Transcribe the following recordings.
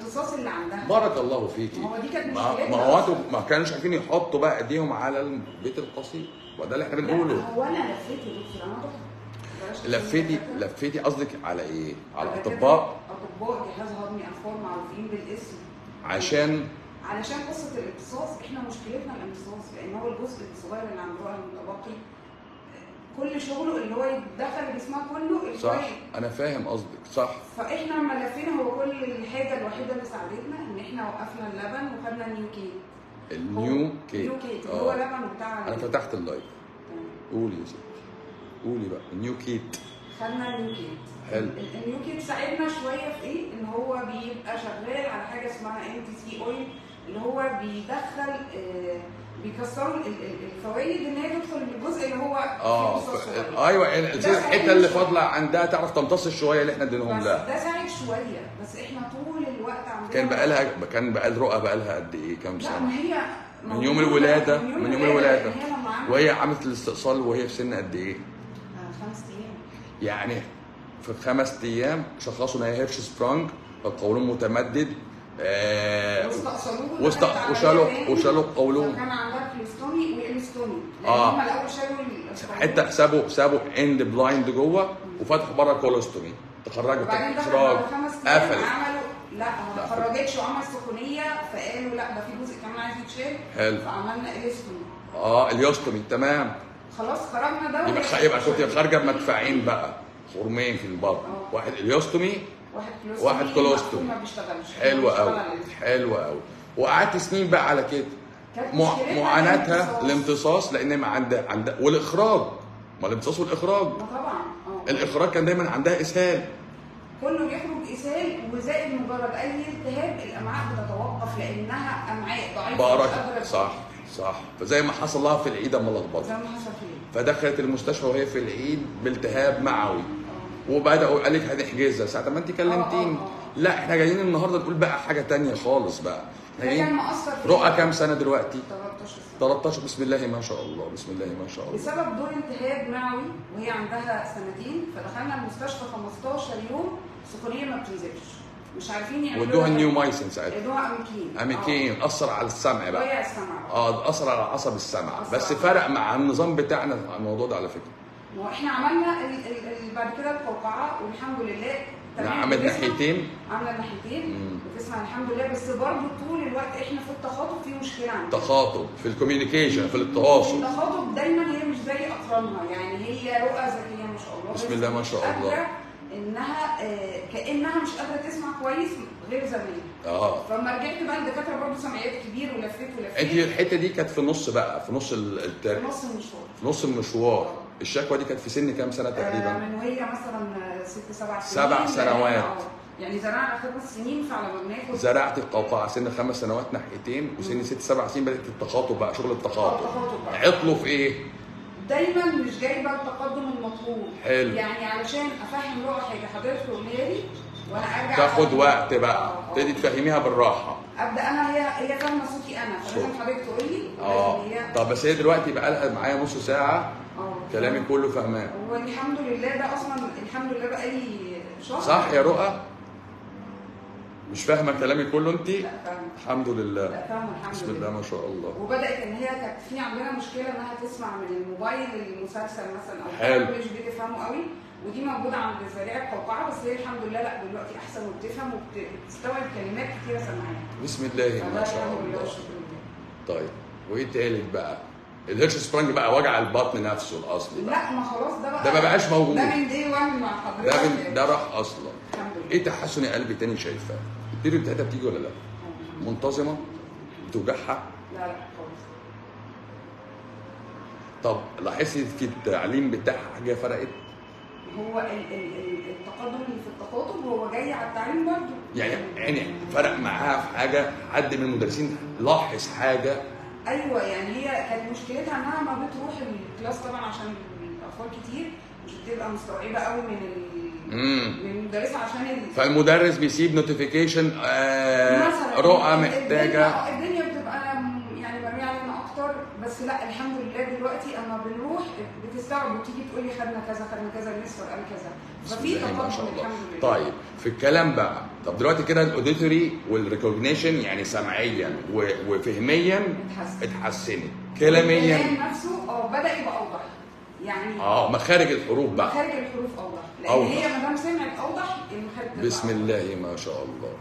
الامتصاص اللي عندها بارك الله فيكي ما هو دي كانت ما مشكلتها ما هو أصلاً. انتوا ما كانوش عارفين يحطوا بقى ايديهم على البيت القصير وده اللي احنا لا، بنقوله هو انا لفيت يا دكتور انا رحت بلاش لفيتي دكاترة. لفيتي قصدك على ايه؟ على دكاترة- اطباء اطباء جهاز هضمي اطفال معروفين بالاسم عشان علشان قصه الامتصاص احنا مشكلتنا الامتصاص لان هو الجزء الصغير اللي عند الرؤى المتبقي كل شغله اللي هو يدخل جسمها كله صح الكويس. انا فاهم قصدك صح فاحنا لما لفينا هو كل الحاجه الوحيده اللي ساعدتنا ان احنا وقفنا اللبن وخدنا النيو كيت النيو كيك نيو كيت اللي هو اه لبن بتاع انا فتحت اللايف قولي يا ستي قولي بقى النيو كيت خدنا النيو كيت حلو. ال- النيو كيت ساعدنا شويه في ايه؟ ان هو بيبقى شغال على حاجه اسمها ام تي سي اويل اللي هو بيدخل آه، بيكسروا ال- ال- الفوائد ان هي تدخل الجزء اللي هو اه فيه امتصاص ف... صغير. ايوه ده الحته اللي ساعدنا فاضله عندها تعرف تمتص شويه اللي احنا اديناهم بس لها ده ساعد شويه بس احنا طول الوقت عندنا كان بقى لها كان بقى الرؤى بقى لها قد ايه كام لا سنه ما هي من يوم موجودة الولاده من يوم الولاده هي لما عملت وهي عملت الاستئصال وهي في سن قد ايه آه، خمس ايام يعني في خمس ايام شخصوا ان هي هيرش سبرانج القولون متمدد آه واستأصلوه واست- ودخلت عملية وشالوا- تاني. وشالوا القولون. فكان عندها كليستومي والإمستومي لأن آه. هم الأول شالوا القولون. حته سابوا سابوا اند بلايند جوه وفتحوا بره كولوستومي تخرجت وبعدين دخلوا اخراج بعد خمس أيام قفلت عملوا لا لا. ما خرجتش وعمل سخونية فقالوا لا ده في جزء كمان عايز يتشال حلو. فعملنا إليستومي اه اليوستومي تمام خلاص خرجنا ده يبقى وهي- يبقى كنت خارجه بمدفعين بقى خرمين في البطن آه. واحد اليوستومي واحد كلوستومي واحد كولوستومي. ما بيشتغلش حلو بيشتغل قوي على الإليستومي. حلو قوي وقعدت سنين بقى على كده كانت مع... مشكلتها معاناتها الامتصاص. الامتصاص لان ما عندها عندها والاخراج ما الامتصاص والاخراج ما طبعا اه الاخراج كان دايما عندها اسهال كله بيخرج اسهال وزائد مجرد اي التهاب الامعاء بتتوقف لانها امعاء ضعيفه مش بارك قادرة صح صح فزي ما حصل لها في العيد اما زي لخبطت ما حصل فيه فدخلت المستشفى وهي في العيد بالتهاب معوي وبداوا قال لك هنحجزها ساعه ما انت كلمتيني آه، آه. لا احنا جايين النهارده نقول بقى حاجه تانية خالص بقى احنا ده كان جايين مأثر فيه رؤى كام سنه دلوقتي 13 سنه 13 بسم الله ما شاء الله بسم الله ما شاء الله بسبب دور التهاب معوي وهي عندها سنتين فدخلنا المستشفى 15 يوم سخونيه ما بتنزلش مش عارفين يعملوا وادوها لها- النيو مايسن ساعتها ادوها اميكين اميكين اثر على السمع بقى ضيع السمع بقى. اه اثر على عصب السمع أثر بس على- فرق مع النظام بتاعنا الموضوع ده على فكره واحنا عملنا ال ال ال بعد كده القوقعه والحمد لله تمام عملت بنسمع- ناحيتين عامله الناحيتين مم. بتسمع الحمد لله بس برضه طول الوقت احنا في التخاطب في مشكله عندنا تخاطب في الكوميونيكيشن في التواصل التخاطب دايما هي مش زي اقرانها يعني هي رؤى ذكيه ما شاء الله بسم بس الله ما مش شاء الله. قادرة انها آه، كانها مش قادره تسمع كويس غير زمان اه فلما رجعت بقى الدكاتره برضه سمعيات كبير ولفيت ولفيت انت الحته دي كانت في النص بقى في نص ال- التر... في نص المشوار في نص المشوار الشكوى دي كانت في سن كام سنه آه، تقريبا من وهي مثلا آه، ست سبع سنين سبع سنوات. آه، يعني زرعنا خمس سنين فعلى ما بناخد زرعت القوقعه سن خمس سنوات ناحيتين وسن ست سبع سنين بدات التخاطب بقى شغل التخاطب التخاطب بقى. عطلوا في ايه؟ دايما مش جايبه التقدم المطلوب حلو. يعني علشان افهم لغه حاجه حضرتك تقولها لي وانا ارجع تاخد أفهم. وقت بقى آه، آه. تبتدي تفهميها بالراحه ابدا انا هي هي فاهمه صوتي انا فلازم صوت. حضرتك تقول لي اه ولازم هي طب بس هي دلوقتي بقى لها معايا نص ساعه اه كلامي كله فهمان هو الحمد لله ده اصلا الحمد لله بقى لي شهر صح يا رؤى؟ مش فاهمه كلامي كله انت؟ لا فاهمه الحمد لله لا فاهمه الحمد بسم لله الله ما شاء الله وبدات ان هي كانت في عندنا مشكله انها تسمع من الموبايل المسلسل مثلا او حلو. حاجة مش بتفهمه قوي ودي موجوده عند زريعه القوقعه بس هي الحمد لله لا دلوقتي احسن وبتفهم وبتستوعب كلمات كتيره سمعاها بسم الله فده ما شاء الحمد لله الله والشكر لله طيب وايه تالت بقى؟ الهيرش سبرانج بقى وجع البطن نفسه الاصلي بقى لا ما خلاص ده بقى ده ما بقاش موجود. ده من دي 1 مع حضرتك ده من ده راح اصلا الحمد لله ايه تحسن يا قلبي تاني شايفاه؟ البيريود بتاعتها بتيجي ولا لا؟ منتظمه؟ بتوجعها؟ لا لا خالص طب لاحظتي في التعليم بتاعها حاجه فرقت؟ هو ال ال ال التقدم اللي في التخاطب هو جاي على التعليم برضه يعني يعني فرق معاها في حاجه حد من المدرسين لاحظ حاجه ايوه يعني هي كانت مشكلتها انها ما بتروح الكلاس طبعا عشان الاطفال كتير مش بتبقى مستوعبه قوي من ال امم من المدرسه عشان ال فالمدرس بيسيب نوتيفيكيشن آه مثلا رؤى الدنيا- محتاجه آه، الدنيا بتبقى م- يعني مرميه علينا اكتر بس لا الحمد لله دلوقتي اما بنروح بتستوعب وتيجي تقول لي خدنا كذا خدنا كذا المستر قال كذا بسم ففي الله ما شاء تقدم الله الحمد لله طيب في الكلام بقى طب دلوقتي كده الاوديتوري والريكوجنيشن يعني سمعيا و- وفهميا اتحسن اتحسنت كلاميا الكلام نفسه اه بدا يبقى اوضح يعني اه مخارج الحروف بقى مخارج الحروف اوضح لان أوضح. هي ما دام سمعت اوضح المخارج تبقى بسم أوضح. الله ما شاء الله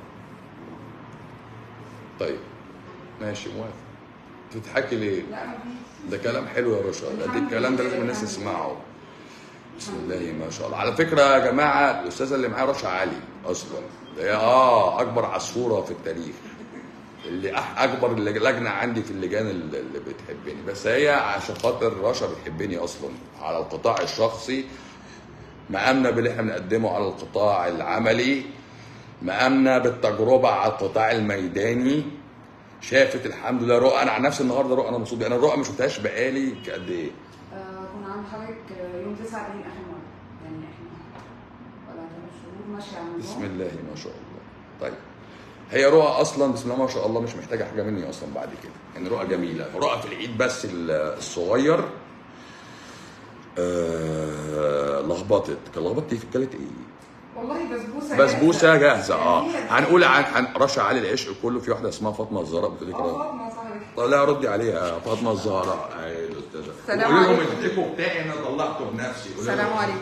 طيب ماشي موافق تضحكي ليه لا ما فيش ده كلام حلو يا رشا ده الحمد الكلام ده لله، لازم الناس الحمد تسمعه بسم الله ما شاء الله على فكره يا جماعه الاستاذه اللي معايا رشا علي اصلا ده هي اه اكبر عصفوره في التاريخ اللي أح اكبر لجنه عندي في اللجان اللي اللي بتحبني بس هي عشان خاطر رشا بتحبني اصلا على القطاع الشخصي مآمنة باللي احنا بنقدمه على القطاع العملي مآمنة بالتجربة على القطاع الميداني شافت الحمد لله رؤى انا عن نفسي النهارده رؤى انا مبسوط بيها. انا الرؤى ما شفتهاش بقالي قد ايه آه، كنا عند حضرتك آه، يوم 9 ابريل اخر مره يعني احنا ولا ثلاث شهور ماشيه على النظام بسم الله ما شاء الله طيب هي رؤى اصلا بسم الله ما شاء الله مش محتاجه حاجه مني اصلا بعد كده يعني رؤى جميله رؤى في العيد بس ال- الصغير آه لخبطت كان لخبطت في كانت ايه والله بسبوسه بسبوسه جاهزه اه يعني هي- هنقول عن عن رشا علي العشق كله في واحده اسمها فاطمه الزهراء بتقول لك اه كده فاطمه صاحبتي طب لا ردي عليها فاطمه الزهراء اي الاستاذه سلام قولي لهم عليكم. الديكو بتاعي انا طلعته بنفسي قولي سلام لهم. عليكم.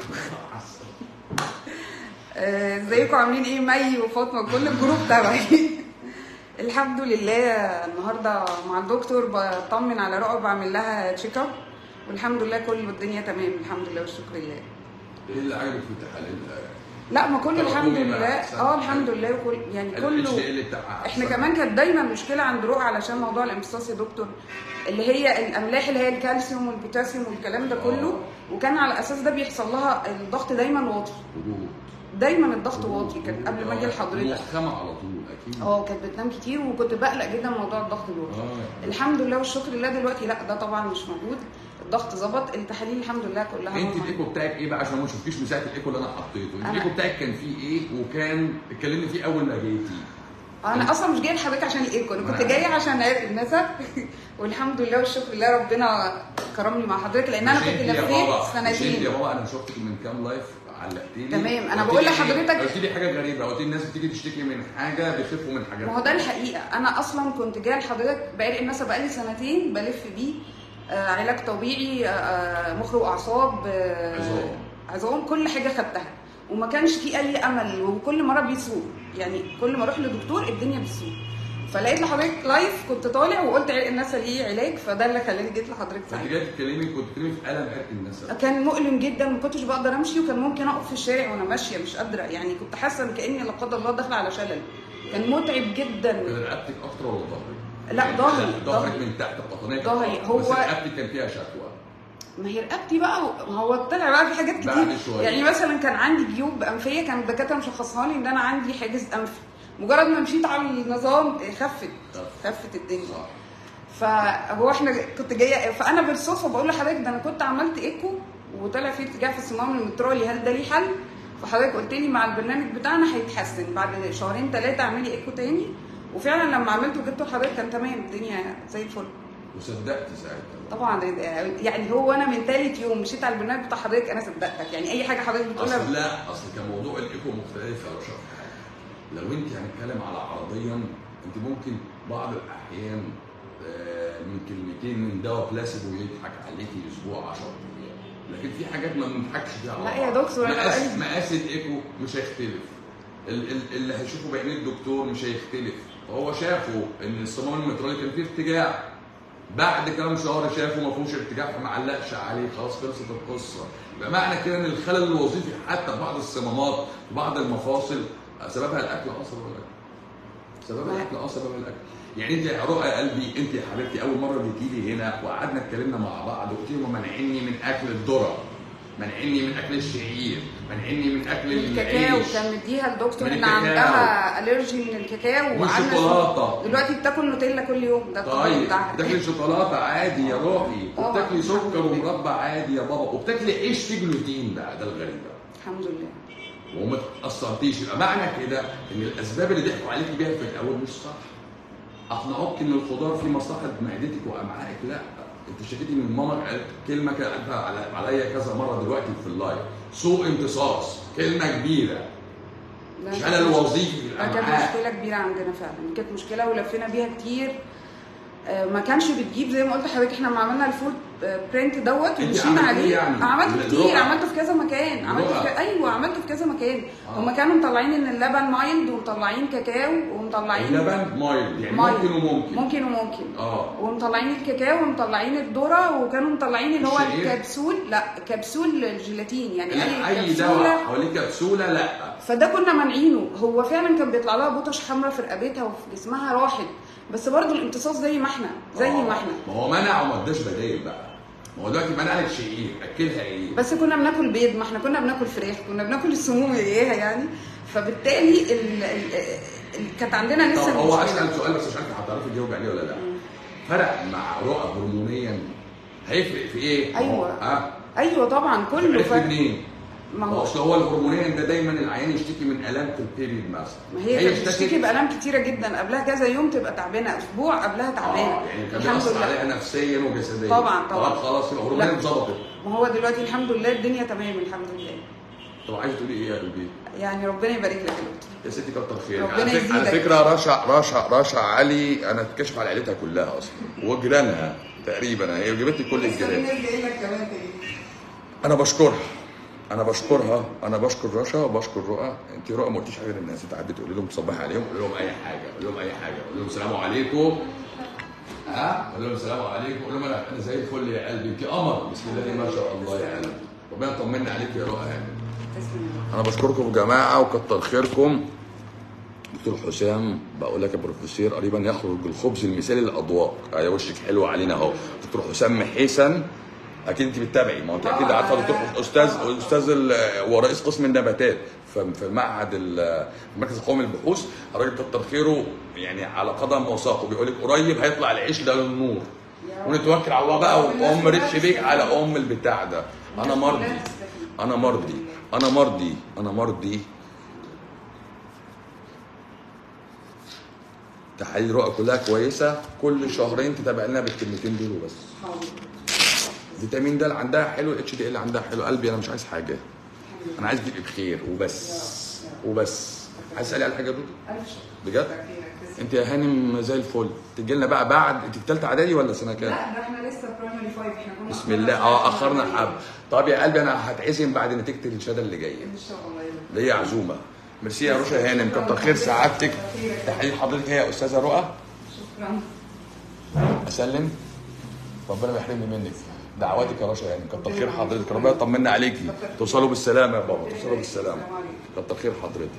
آه، ازيكم عاملين ايه مي وفاطمه كل الجروب تبعي الحمد لله النهارده مع الدكتور بطمن على رؤى بعمل لها تشيك اب والحمد لله كل الدنيا تمام الحمد لله والشكر لله ايه اللي عجبك في التحاليل لا ما كل طب الحمد قولي بقى، لله أحسن. اه الحمد لله وكل يعني ال كله HDL بتاعها احنا أحسن. كمان كانت دايما مشكله عند رؤى علشان موضوع الامتصاص يا دكتور اللي هي الاملاح اللي هي الكالسيوم والبوتاسيوم والكلام ده كله وكان على اساس ده بيحصل لها الضغط دايما واطي هدوء. دايما الضغط واطي كان قبل ما اجي لحضرتك مفخمه على طول اكيد اه كانت بتنام كتير وكنت بقلق جدا من موضوع الضغط الواطي اه الحمد لله والشكر لله دلوقتي لا ده طبعا مش موجود الضغط ظبط التحاليل الحمد لله كلها انت نورمال. الايكو بتاعك ايه بقى عشان ما شفتيش مساحه الايكو اللي انا حطيته انت أنا- الايكو بتاعك كان فيه ايه وكان اتكلمنا فيه اول ما جيتي انا اصلا مش جايه لحضرتك عشان الايكو انا كنت ما- جايه عشان عرق النسب والحمد لله والشكر لله ربنا كرمني مع حضرتك لان انا مش كنت انت يا لفيت بابا مش انت يا سنتين بابا انا شفتك من كام لايف علقتيلي تمام، أنا قلت بقول لي لحضرتك- إيه؟ قلت لي حاجه غريبه قلت لي الناس بتيجي تشتكي من حاجه بيخفوا من حاجات ما هو ده الحقيقه انا اصلا كنت جايه لحضرتك بعرق النسب بقالي سنتين بلف بيه آه علاج طبيعي آه، آه مخ واعصاب آه عظام. عظام كل حاجه خدتها وما كانش في اي امل وكل مره بيسوء يعني كل ما اروح لدكتور الدنيا بتسوء فلقيت لحضرتك لايف كنت طالع وقلت عرق النسا ليه علاج فده اللي خلاني جيت لحضرتك انت ساعتها جاي تتكلمي كنت بتتكلمي في الم عرق النسب كان مؤلم جدا ما كنتش بقدر امشي وكان ممكن اقف في الشارع وانا ماشيه مش قادره يعني كنت حاسه ان كاني لا قدر الله داخله على شلل كان متعب جدا كان رقبتك اكتر ولا ظهرك؟ لا، يعني ظهري، ظهرك ظهري. من تحت القطنيه كانت ظهري، أكتر، هو- بس رقبتك كان فيها شكوى ما هي رقبتي بقى ما هو طلع بقى في حاجات كتير بعد شوية. يعني مثلا كان عندي جيوب انفيه كان الدكاتره مشخصها لي ان انا عندي حاجز انفي مجرد ما مشيت على النظام خفت خف. خفت الدنيا صح فهو احنا كنت جايه فانا بالصدفه بقول لحضرتك ده انا كنت عملت ايكو وطلع فيه ارتجاع في الصمام المترالي هل ده ليه حل؟ فحضرتك قلت لي مع البرنامج بتاعنا هيتحسن بعد شهرين ثلاثه اعملي ايكو تاني وفعلا لما عملته وجبته لحضرتك كان تمام الدنيا زي الفل وصدقت ساعتها طبعا يعني هو انا من ثالث يوم مشيت على البرنامج بتاع حضرتك انا صدقتك يعني اي حاجه حضرتك اصل بتقولها لا اصل كان موضوع الايكو مختلف يا رشا في حاجه لو انت هنتكلم على عرضيا انت ممكن بعض الاحيان آه، من كلمتين من دواء بلاسيبو يضحك عليكي اسبوع 10 ايام لكن في حاجات ما بنضحكش فيها على لا يا بعض. دكتور، أنا مقاس بقالي- مقاس الايكو مش هيختلف ال- ال- اللي هيشوفه بعينيه الدكتور مش هيختلف فهو شافه ان الصمام المترالي كان فيه ارتجاع بعد كام شهر شافه ما فيهوش ارتجاع فما علقش عليه خلاص خلصت القصه يبقى معنى كده ان الخلل الوظيفي حتى في بعض الصمامات في بعض المفاصل سببها الاكل اه سببها الاكل سببها ما- الاكل اه سببها الاكل يعني انت يا رؤى قلبي انت يا حبيبتي اول مره جيتي لي هنا وقعدنا اتكلمنا مع بعض وقلت لهم منعني من اكل الذره منعني من اكل الشعير منعني من اكل الكاكاو العيش كان مديها الدكتور من ان الكاكاو. عندها الرجي من الكاكاو وقعدنا والشوكولاته دلوقتي بتاكل نوتيلا كل يوم ده الطبيعي طيب بتاعها بتاكلي شوكولاته عادي يا روحي طبعا. وبتاكلي سكر الحمد لله. ومربى عادي يا بابا وبتاكلي عيش فيه جلوتين بقى ده الغريب بقى الحمد لله وما تاثرتيش يبقى معنى كده ان الاسباب اللي ضحكوا عليكي بيها في الاول مش صح اقنعوك ان الخضار فيه مصلحه معدتك وامعائك لا انت اشتكيتي من ماما قالت كلمه كانت قالتها على- عليا كذا مره دلوقتي في اللايف سوء امتصاص كلمه كبيره لا، مش انا الوظيفي في كانت الامعاء مشكله كبيره عندنا فعلا كانت مشكله ولفينا بيها كتير آه، ما كانش بتجيب زي ما قلت لحضرتك احنا لما عملنا الفود برنت دوت انت ومشينا عملتيه عليه يعني؟ عملته كتير الرقعة. عملته في كذا مكان عملته في الرقعة. ك... ايوه عملته في كذا مكان آه. هما كانوا مطلعين ان اللبن مايلد ومطلعين كاكاو ومطلعين اللبن مايل يعني مايل. ممكن وممكن ممكن وممكن اه ومطلعين الكاكاو ومطلعين الذره وكانوا مطلعين اللي هو الشعير؟ الكبسول لا كبسول الجيلاتين يعني لا اي كبسولة دواء حواليه كبسوله لا فده كنا مانعينه هو فعلا كان بيطلع لها بوطش حمراء في رقبتها وفي جسمها راحت بس برضه الامتصاص زي ما احنا زي آه. ما احنا ما هو منع وما اداش بدايل بقى ما هو دلوقتي منع لك شعير اكلها ايه بس كنا بناكل بيض ما احنا كنا بناكل فراخ كنا بناكل السموم اياها يعني فبالتالي ال... ال... ال... كانت عندنا طب لسه هو المشكلة. اسال سؤال بس مش عارف هتعرفي تجاوب عليه ولا لا فرق مع رؤى هرمونيا هيفرق في ايه؟ ما هو- أيوة. ها ايوه طبعا كله عرفت فرق منين؟ ما هو هو اصل هو الهرمونيا ده دايما العيان يشتكي من الام في البيريد مثلا ما هي كانت بتشتكي بالام كتيره جدا قبلها كذا يوم تبقى تعبانه اسبوع قبلها تعبانه اه يعني كان الحمد بيأثر لله عليها نفسيا وجسديا طبعاً، طبعاً. طب خلاص يبقى هرمونيا لا. اتظبطت ما هو دلوقتي الحمد لله الدنيا تمام الحمد لله طب عايزه تقولي ايه يا قلبي؟ يعني ربنا يبارك لك يا دكتور يا ستي كتر خيرك ربنا على, فك... على يزيدك. فكره رشا رشا رشا علي انا اتكشف على عيلتها كلها اصلا وجيرانها تقريبا هي جابت لي كل الجيران جاي لك كمان تاني انا بشكرها انا بشكرها انا بشكر رشا وبشكر رؤى انت رؤى ما قلتيش حاجه للناس انت عدت تقولي لهم تصبحي عليهم قول لهم اي حاجه قول لهم اي حاجه قول لهم السلام عليكم ها قول لهم السلام عليكم قول لهم انا انا زي الفل يا قلبي انت قمر بسم الله ما شاء الله يا قلبي ربنا يطمنا عليك يا رؤى يعني تسلم انا بشكركم يا جماعه وكتر خيركم دكتور حسام بقول لك يا بروفيسور قريبا يخرج الخبز المثالي للاضواء يا وشك حلو علينا اهو دكتور حسام محيسن اكيد انت بتتابعي ما هو انت اكيد عارفه دكتور استاذ استاذ ال- هو رئيس قسم النباتات ف- في معهد ال- المركز القومي للبحوث الراجل كتر خيره يعني على قدم وساق وبيقول لك قريب هيطلع العيش ده للنور ونتوكل على الله بقى وام ريتش بيك على ام البتاع ده انا مرضي انا مرضي انا مرضي انا مرضي تحاليل رؤى كلها كويسه كل شهرين تتابع لنا بالكلمتين دول وبس فيتامين د عندها حلو الاتش دي ال عندها حلو قلبي انا مش عايز حاجه انا عايز تبقي بخير وبس وبس عايز اسالي على حاجه دول الف شكر بجد انت يا هانم زي الفل تجي لنا بقى بعد انت في ثالثه اعدادي ولا سنه كام لا ده احنا لسه برايمري فايف احنا كنا بسم الله اه اخرنا حب طب يا قلبي انا هتعزم بعد نتيجه الشهاده اللي جايه ان شاء الله يا رب. ليا عزومه ميرسي يا رشا هانم كتر خير سعادتك تحليل حضرتك هي يا استاذه رؤى شكرا اسلم ربنا ما يحرمني منك دعواتك يا رشا هانم كتر خير حضرتك ربنا يطمنا عليكي توصلوا بالسلامه يا بابا توصلوا بالسلامه السلام عليكم كتر خير حضرتك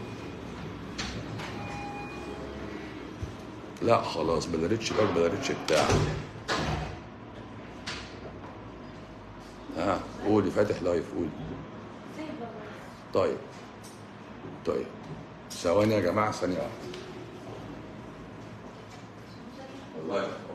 لا خلاص بلاريتش بقى بلاريتش بتاع ها قولي فاتح لايف قولي طيب طيب ثواني يا جماعه ثانيه واحده والله يا أخوان.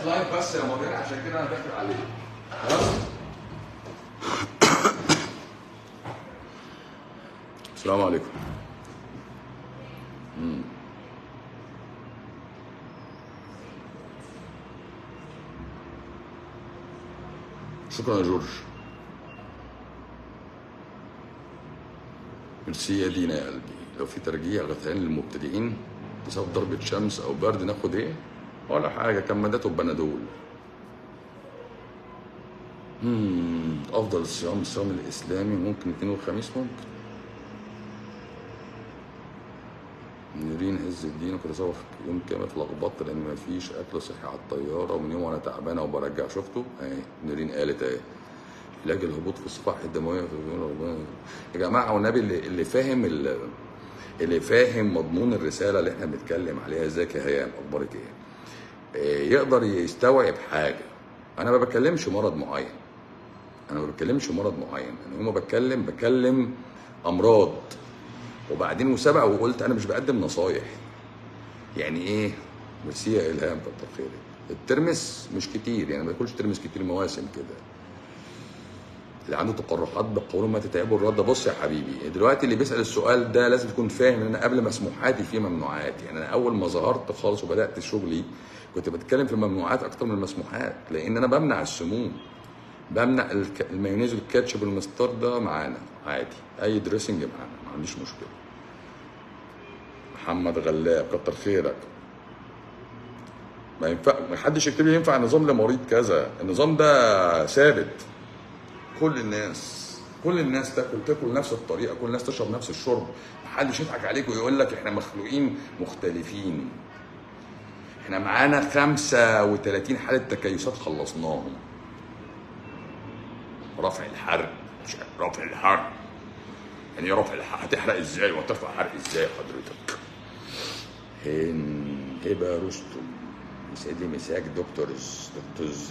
في لايف بس يا مريم عشان كده انا داخل عليه خلاص السلام عليكم مم. شكرا يا جورج ميرسي يا دينا يا قلبي لو في ترجيع غثيان للمبتدئين بسبب ضربة شمس أو برد ناخد إيه؟ ولا حاجة كمادات وبنادول مم. أفضل الصيام الصيام الإسلامي ممكن اثنين وخميس ممكن نيرين عز الدين كنت صور يوم كامل اتلخبطت لان مفيش اكل صحي على الطياره ومن يوم وانا تعبانه وبرجع شفته اهي نيرين قالت اهي علاج الهبوط في الصفائح الدمويه في ربنا يا جماعه والنبي اللي, اللي فاهم ال- اللي فاهم مضمون الرساله اللي احنا بنتكلم عليها ازيك يا هيام اخبارك ايه؟ آه، يقدر يستوعب حاجه انا ما بتكلمش مرض معين انا ما بتكلمش مرض معين انا يوم ما بتكلم بكلم امراض وبعدين وسبق وقلت انا مش بقدم نصايح يعني ايه ميرسي يا الهام كتر خيرك الترمس مش كتير يعني ما باكلش ترمس كتير مواسم كده اللي عنده تقرحات بالقولون ما تتعبه الرد بص يا حبيبي دلوقتي اللي بيسال السؤال ده لازم تكون فاهم ان انا قبل مسموحاتي في ممنوعات يعني انا اول ما ظهرت خالص وبدات شغلي كنت بتكلم في الممنوعات اكتر من المسموحات لان انا بمنع السموم بمنع الك- المايونيز والكاتشب والمستردة معانا عادي اي دريسنج معانا ما عنديش مشكله محمد غلاب كتر خيرك ما ينفع ما حدش يكتب لي ينفع نظام لمريض كذا النظام ده ثابت كل الناس كل الناس تاكل تاكل نفس الطريقه كل الناس تشرب نفس الشرب محدش يضحك عليك ويقول لك احنا مخلوقين مختلفين احنا معانا 35 حاله تكيسات خلصناهم رفع الحرق مش رفع الحرق يعني إيه رفع الحرق هتحرق ازاي وهترفع حرق ازاي حضرتك هن هبه رستم يسعد لي مساك دكتورز دكتورز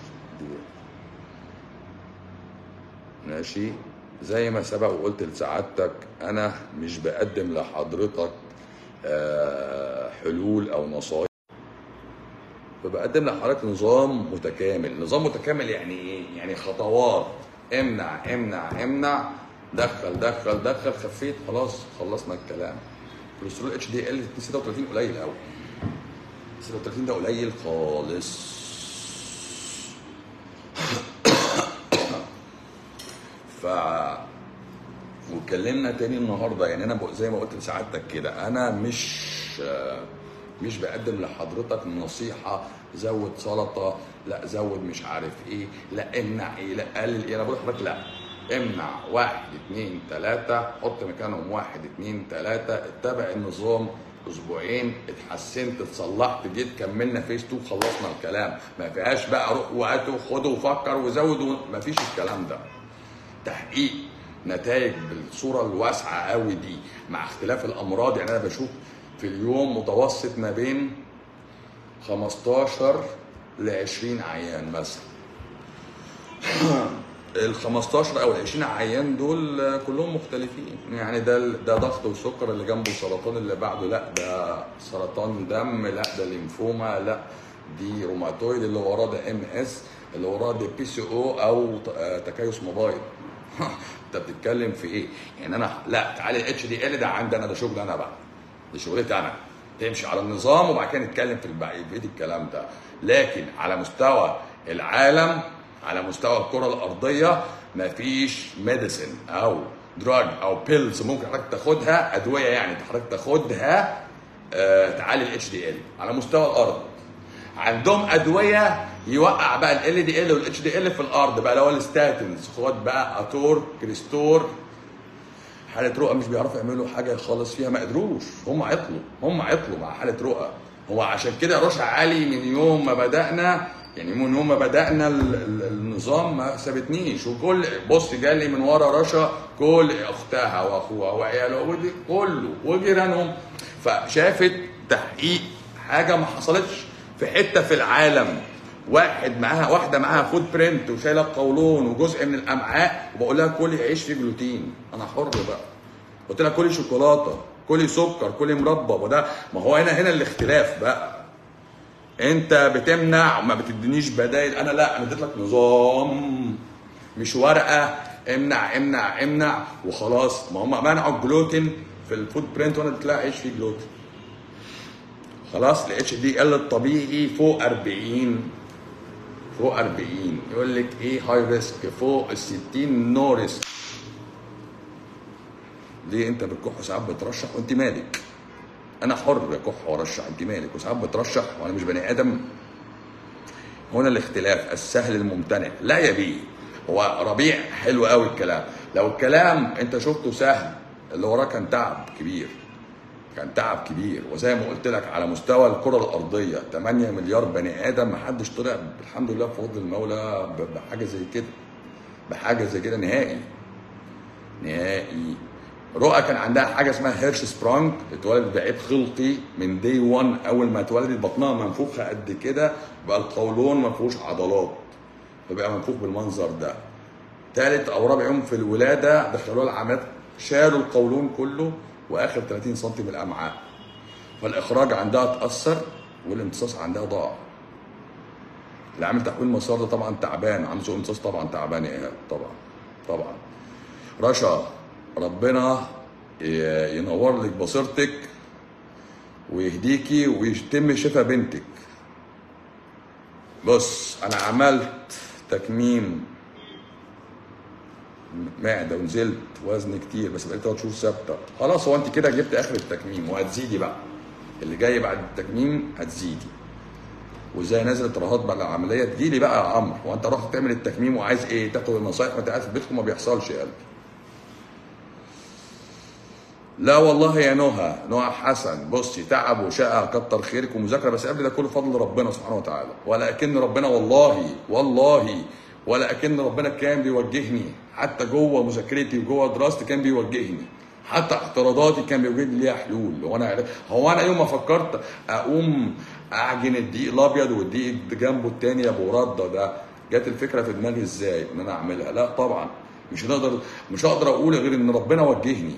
ماشي زي ما سبق وقلت لسعادتك انا مش بقدم لحضرتك آه، حلول او نصايح فبقدم لحضرتك نظام متكامل نظام متكامل يعني ايه يعني خطوات امنع امنع امنع دخل دخل دخل خفيت خلاص خلصنا الكلام كوليسترول اتش دي ال 36 قليل قوي 36 ده قليل خالص ف واتكلمنا تاني النهارده يعني انا بق- زي ما قلت لسعادتك كده انا مش آه، مش بقدم لحضرتك نصيحه زود سلطه لا زود مش عارف ايه لا امنع ايه لا قلل ايه انا بقول لحضرتك لا امنع واحد اتنين تلاته حط مكانهم واحد اتنين تلاته اتبع النظام اسبوعين اتحسنت اتصلحت جيت كملنا فيس 2 خلصنا الكلام ما فيهاش بقى روح وهات وخد وفكر وزود ما فيش الكلام ده تحقيق نتائج بالصوره الواسعه قوي دي مع اختلاف الامراض يعني انا بشوف في اليوم متوسط ما بين 15 ل 20 عيان مثلا ال 15 او ال 20 عيان دول آه، كلهم مختلفين يعني ده ده ضغط وسكر اللي جنبه سرطان اللي بعده لا ده سرطان دم لا ده ليمفوما لا دي روماتويد اللي وراه ده ام اس اللي وراه ده بي سي او او ت- آه، تكيس موبايل انت بتتكلم في ايه؟ يعني انا لا تعالي الاتش دي ال ده عندي انا ده شغل انا بقى دي شغلتي انا تمشي على النظام وبعد كده نتكلم في الباقي بقيه الكلام ده لكن على مستوى العالم على مستوى الكره الارضيه مفيش ميديسن او دراج او بيلز ممكن حضرتك تاخدها ادويه يعني حضرتك تاخدها آه تعالي الاتش دي ال على مستوى الارض عندهم ادويه يوقع بقى ال دي ال والاتش دي ال في الارض بقى اللي هو الستاتنز خد بقى اتور كريستور حاله رؤى مش بيعرفوا يعملوا حاجه خالص فيها ما قدروش هم عطلوا هم عطلوا مع حاله رؤى هو عشان كده رشا علي من يوم ما بدانا يعني من يوم ما بدانا ال- ال- النظام ما سابتنيش وكل بص جالي من ورا رشا كل اختها واخوها وعيالها ودي كله وجيرانهم فشافت تحقيق حاجه ما حصلتش في حته في العالم واحد معاها واحده معاها فود برنت وشايله القولون وجزء من الامعاء وبقول لها كلي عيش فيه جلوتين انا حر بقى قلت لها كلي شوكولاته كلي سكر كلي مربى وده ما هو هنا هنا الاختلاف بقى انت بتمنع وما بتدينيش بدايل انا لا انا اديت لك نظام مش ورقه امنع امنع امنع وخلاص ما هم منعوا الجلوتين في الفود برنت وانا اديت لها عيش فيه جلوتين خلاص الاتش دي ال الطبيعي فوق 40 فوق 40 يقول لك ايه هاي ريسك فوق ال 60 نو ريسك ليه انت بتكح وساعات بترشح وانت مالك انا حر اكح وارشح انت مالك وساعات بترشح وانا مش بني ادم هنا الاختلاف السهل الممتنع لا يا بيه هو ربيع حلو قوي الكلام لو الكلام انت شفته سهل اللي وراه كان تعب كبير كان تعب كبير وزي ما قلت لك على مستوى الكره الارضيه 8 مليار بني ادم ما حدش طلع الحمد لله بفضل المولى ب- بحاجه زي كده بحاجه زي كده نهائي نهائي رؤى كان عندها حاجه اسمها هيرش سبرانج اتولدت بعيب خلقي من دي 1 اول ما اتولدت بطنها منفوخه قد كده بقى القولون ما فيهوش عضلات فبقى منفوخ بالمنظر ده تالت او رابع يوم في الولاده دخلوها العمليات شالوا القولون كله واخر 30 سم من الامعاء فالاخراج عندها اتاثر والامتصاص عندها ضاع اللي عامل تحويل مسار ده طبعا تعبان عنده سوء امتصاص طبعا تعبان يا ايهاب طبعا طبعا رشا ربنا ي- ينور لك بصيرتك ويهديكي ويتم شفا بنتك بص انا عملت تكميم معده ونزلت وزن كتير بس بقيت ثلاث شهور ثابته خلاص هو انت كده جبت اخر التكميم وهتزيدي بقى اللي جاي بعد التكميم هتزيدي وازاي نزلت رهات بعد العمليه تجيلي بقى يا عمرو هو انت رحت تعمل التكميم وعايز ايه تاخد النصايح وانت قاعد في بيتكم ما بيحصلش يا قلبي لا والله يا نهى نهى حسن بصي تعب وشقى كتر خيرك ومذاكره بس قبل ده كله فضل ربنا سبحانه وتعالى ولكن ربنا والله والله ولكن ربنا كان بيوجهني حتى جوه مذاكرتي وجوه دراستي كان بيوجهني حتى اعتراضاتي كان بيوجد لي ليها حلول هو انا عرف- هو انا يوم ما فكرت اقوم اعجن الدقيق الابيض والدقيق جنبه التاني يا ابو رده ده جت الفكره في دماغي ازاي ان انا اعملها لا طبعا مش هنقدر مش هقدر اقول غير ان ربنا وجهني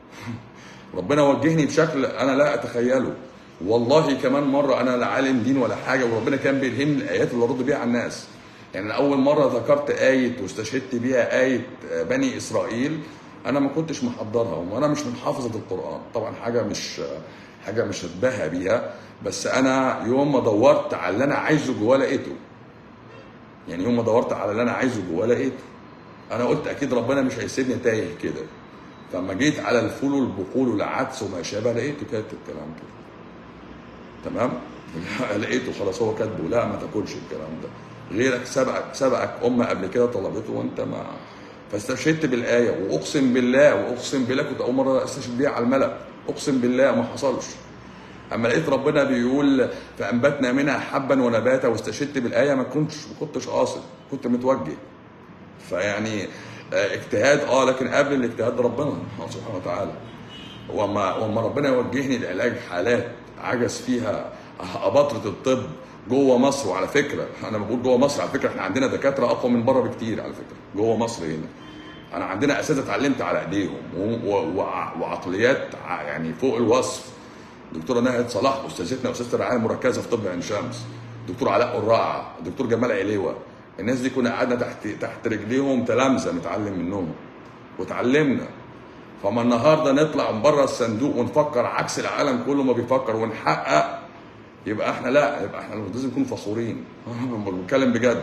ربنا وجهني بشكل انا لا اتخيله والله كمان مره انا لا عالم دين ولا حاجه وربنا كان بيلهمني الايات اللي ارد بيها على الناس يعني أنا اول مره ذكرت ايه واستشهدت بيها ايه بني اسرائيل انا ما كنتش محضرها وانا مش من حافظه القران طبعا حاجه مش حاجه مش هتباهى بيها بس انا يوم ما دورت على اللي انا عايزه جواه لقيته يعني يوم ما دورت على اللي انا عايزه جواه لقيته انا قلت اكيد ربنا مش هيسيبني تايه كده فلما جيت على الفول والبقول والعدس وما شابه لقيته كاتب الكلام كده تمام لقيته خلاص هو كاتبه لا ما تاكلش الكلام ده غيرك سبقك سبقك امه قبل كده طلبته وانت ما فاستشهدت بالايه واقسم بالله واقسم بالله كنت اول مره استشهد بيها على الملأ اقسم بالله ما حصلش اما لقيت ربنا بيقول فانبتنا منها حبا ونباتا واستشهدت بالايه ما كنتش ما كنتش قاصد كنت متوجه فيعني آه، اجتهاد اه لكن قبل الاجتهاد ربنا سبحانه وتعالى وما وما ربنا يوجهني لعلاج حالات عجز فيها اباطره الطب جوه مصر وعلى فكره انا بقول جوه مصر على فكره احنا عندنا دكاتره اقوى من بره بكتير على فكره جوه مصر هنا انا عندنا اساتذه اتعلمت على ايديهم و- و- وع- وعقليات ع- يعني فوق الوصف دكتوره نهاد صلاح استاذتنا استاذه الرعايه المركزه في طب عين شمس دكتور علاء قراعه دكتور جمال عليوه الناس دي كنا قعدنا تحت تحت رجليهم تلامذه نتعلم منهم وتعلمنا فما النهارده نطلع من بره الصندوق ونفكر عكس العالم كله ما بيفكر ونحقق يبقى احنا لا يبقى احنا لازم نكون فخورين بنتكلم بجد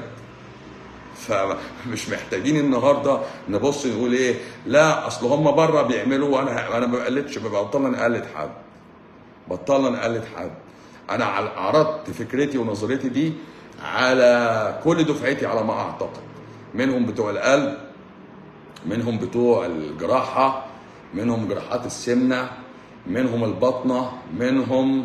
فمش محتاجين النهارده نبص نقول ايه لا اصل هم بره بيعملوا وانا انا ما بقلدش بطلنا نقلد حد بطلنا نقلد حد انا عل- عرضت فكرتي ونظريتي دي على كل دفعتي على ما اعتقد منهم بتوع القلب منهم بتوع الجراحه منهم جراحات السمنه منهم البطنه منهم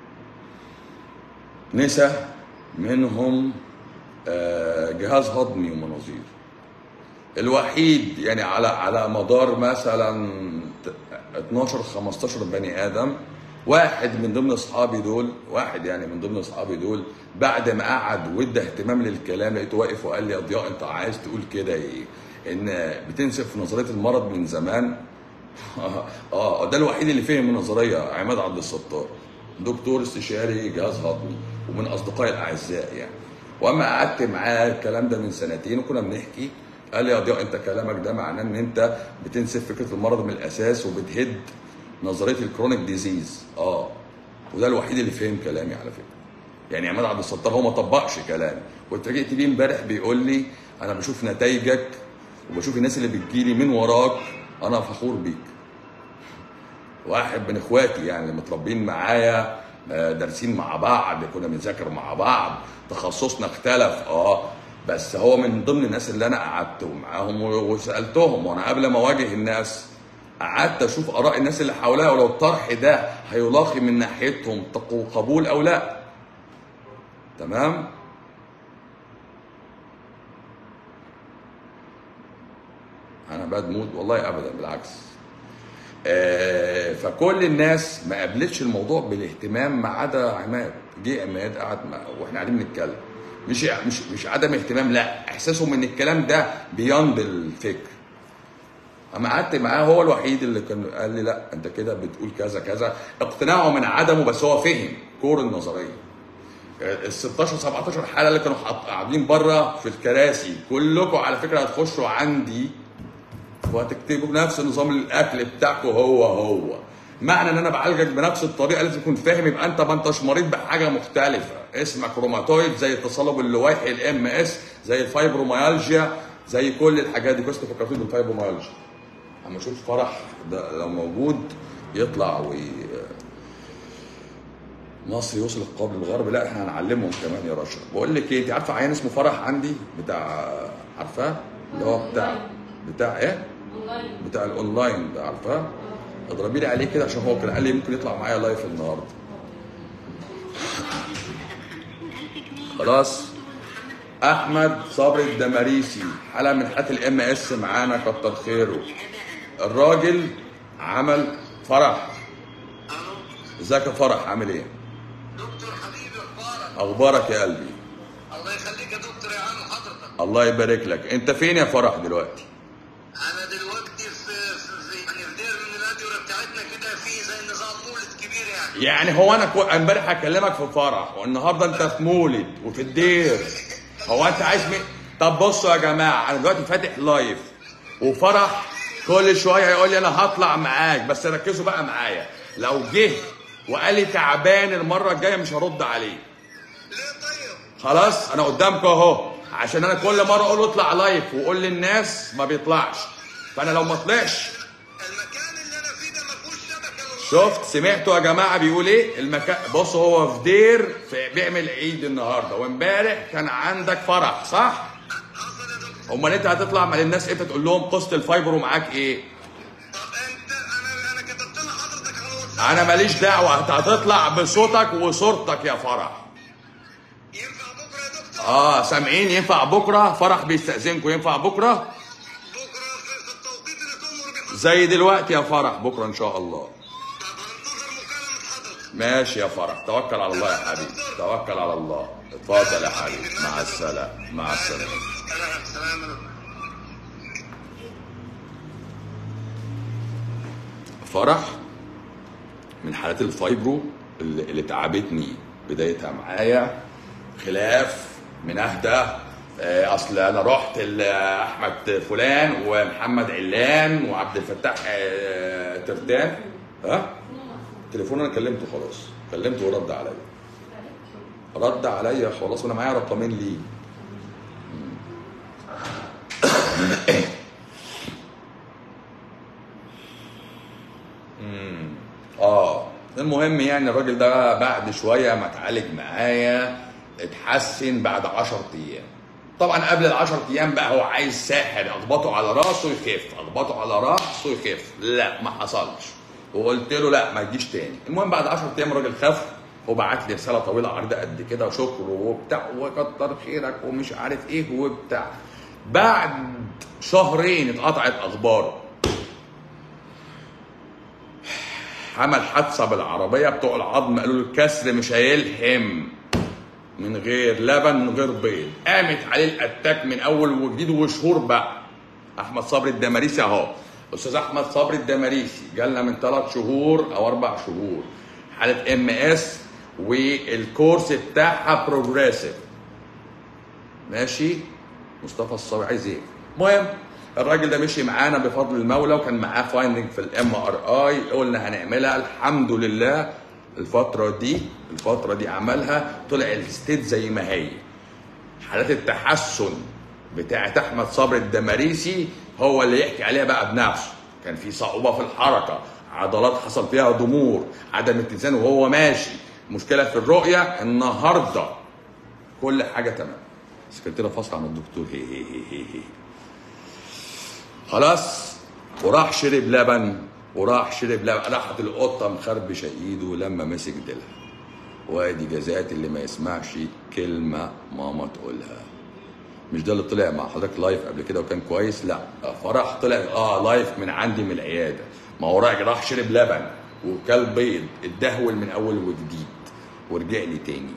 نسا منهم آه، جهاز هضمي ومناظير الوحيد يعني على على مدار مثلا ت- 12 15 بني ادم واحد من ضمن اصحابي دول واحد يعني من ضمن اصحابي دول بعد ما قعد وادى اهتمام للكلام لقيته واقف وقال لي يا ضياء انت عايز تقول كده ايه ان بتنسف نظريه المرض من زمان اه ده الوحيد اللي فهم النظريه عماد عبد الستار دكتور استشاري جهاز هضمي ومن اصدقائي الاعزاء يعني واما قعدت معاه الكلام ده من سنتين وكنا بنحكي قال لي يا ضياء انت كلامك ده معناه ان انت بتنسف فكره المرض من الاساس وبتهد نظريه الكرونيك ديزيز اه وده الوحيد اللي فهم كلامي على فكره يعني عماد عبد الستار هو ما طبقش كلامي واتفاجئت بيه امبارح بيقول لي انا بشوف نتائجك وبشوف الناس اللي بتجيلي من وراك انا فخور بيك واحد من اخواتي يعني متربيين معايا آه، دارسين مع بعض كنا بنذاكر مع بعض تخصصنا اختلف اه بس هو من ضمن الناس اللي انا قعدت معاهم و- وسالتهم وانا قبل ما اواجه الناس قعدت اشوف اراء الناس اللي حواليا ولو الطرح ده هيلاقي من ناحيتهم تقو- قبول او لا تمام انا باد مود والله ابدا بالعكس آه، فكل الناس ما قابلتش الموضوع بالاهتمام ما عدا عماد جه عماد قعد مع واحنا قاعدين بنتكلم مش مش مش عدم اهتمام لا احساسهم ان الكلام ده بياند الفكر اما قعدت معاه هو الوحيد اللي كان قال لي لا انت كده بتقول كذا كذا اقتناعه من عدمه بس هو فهم كور النظريه ال 16 17 حاله اللي كانوا حاط- قاعدين بره في الكراسي كلكم على فكره هتخشوا عندي وهتكتبوا بنفس نظام الاكل بتاعكم هو هو معنى ان انا بعالجك بنفس الطريقه لازم تكون فاهم يبقى انت ما انتش مريض بحاجه مختلفه اسمك روماتويد زي التصلب اللويحي الام اس زي الفايبروميالجيا زي كل الحاجات دي كويس إنك فكرتني بالفايبروميالجيا اما اشوف فرح ده لو موجود يطلع وي مصر يوصل قبل الغرب لا احنا هنعلمهم كمان يا رشا بقول لك ايه انت عارفه عيان اسمه فرح عندي بتاع عارفاه اللي هو بتاع بتاع ايه اونلاين بتاع الاونلاين ده عارفاه اضربي لي عليه كده عشان هو كان قال لي ممكن يطلع معايا لايف النهارده خلاص احمد صبري الدماريسي حاله من حالات الام اس معانا كتر خيره الراجل عمل فرح ازيك يا فرح عامل ايه دكتور حبيبي اخبارك اخبارك يا قلبي الله يخليك يا دكتور يا عم حضرتك الله يبارك لك انت فين يا فرح دلوقتي انا دلوقتي في في, في يعني في دير من الادوره بتاعتنا كده في زي نظام مولد كبير يعني يعني هو انا كو... امبارح هكلمك في فرح والنهارده انت في مولد وفي الدير هو انت عايز مين طب بصوا يا جماعه انا دلوقتي فاتح لايف وفرح كل شويه يقول لي انا هطلع معاك بس ركزوا بقى معايا لو جه وقال لي تعبان المره الجايه مش هرد عليه ليه طيب خلاص انا قدامك اهو عشان انا كل مره اقول له اطلع لايف وقول للناس ما بيطلعش فانا لو ما طلعش المكان اللي انا فيه ده ما فيهوش شبكه والله شفت سمعتوا يا جماعه بيقول ايه المكان بص هو في دير في بيعمل عيد النهارده وامبارح كان عندك فرح صح حصل يا دكتور امال انت هتطلع مع الناس امتى تقول لهم قصه الفايبرو معاك ايه طب انت انا انا كتبت لحضرتك على الواتساب انا ماليش دعوه انت هتطلع بصوتك وصورتك يا فرح ينفع بكره يا دكتور اه سامعين ينفع بكره فرح بيستاذنكم ينفع بكره بكره في, في التوقيت اللي تؤمر بيه حضرتك زي دلوقتي يا فرح بكره ان شاء الله طب هننتظر مكالمه حضرتك ماشي يا فرح توكل على الله يا حبيبي توكل على الله اتفضل يا حبيبي مع السلامه مع السلامه سلام سلام يا دكتور. فرح من حالات الفايبرو اللي, اللي تعبتني بدايتها معايا خلاف من اهدى آه، اصل انا رحت لاحمد فلان ومحمد علان وعبد الفتاح آه، ترتان ها تليفون انا كلمته خلاص كلمته ورد عليا رد عليا خلاص وانا معايا رقمين ليه اه المهم يعني الراجل ده بعد شويه ما اتعالج معايا اتحسن بعد 10 ايام طبعا قبل ال 10 ايام بقى هو عايز ساحر اخبطه على راسه يخف اخبطه على راسه يخف لا ما حصلش وقلت له لا ما تجيش تاني المهم بعد 10 ايام الراجل خف وبعت لي رساله طويله عريضه قد كده وشكر وبتاع وكتر خيرك ومش عارف ايه وبتاع بعد شهرين اتقطعت اخباره عمل حادثه بالعربيه بتوع العظم قالوا له الكسر مش هيلحم من غير لبن من غير بيض قامت عليه الاتاك من اول وجديد وشهور بقى احمد صبري الدماريسي اهو استاذ احمد صبري الدماريسي جالنا من ثلاث شهور او اربع شهور حاله ام اس والكورس بتاعها بروجريسيف ماشي مصطفى الصبي عايز ايه المهم الراجل ده مشي معانا بفضل المولى وكان معاه فايندنج في الام ار اي قلنا هنعملها الحمد لله الفتره دي الفتره دي عملها طلع الستيت زي ما هي حالات التحسن بتاعه احمد صبري الدماريسي هو اللي يحكي عليها بقى بنفسه كان في صعوبه في الحركه عضلات حصل فيها ضمور عدم اتزان وهو ماشي مشكله في الرؤيه النهارده كل حاجه تمام السكرتيره فاصله عن الدكتور هي هي هي هي هي. خلاص وراح شرب لبن وراح شرب لبن راحت القطه مخربشه ايده لما مسك ديلها وادي جزات اللي ما يسمعش كلمه ماما تقولها مش ده اللي طلع مع حضرتك لايف قبل كده وكان كويس لا فراح طلع اه لايف من عندي من العياده ما هو راح راح شرب لبن وكل بيض اتدهول من اول وجديد ورجع لي تاني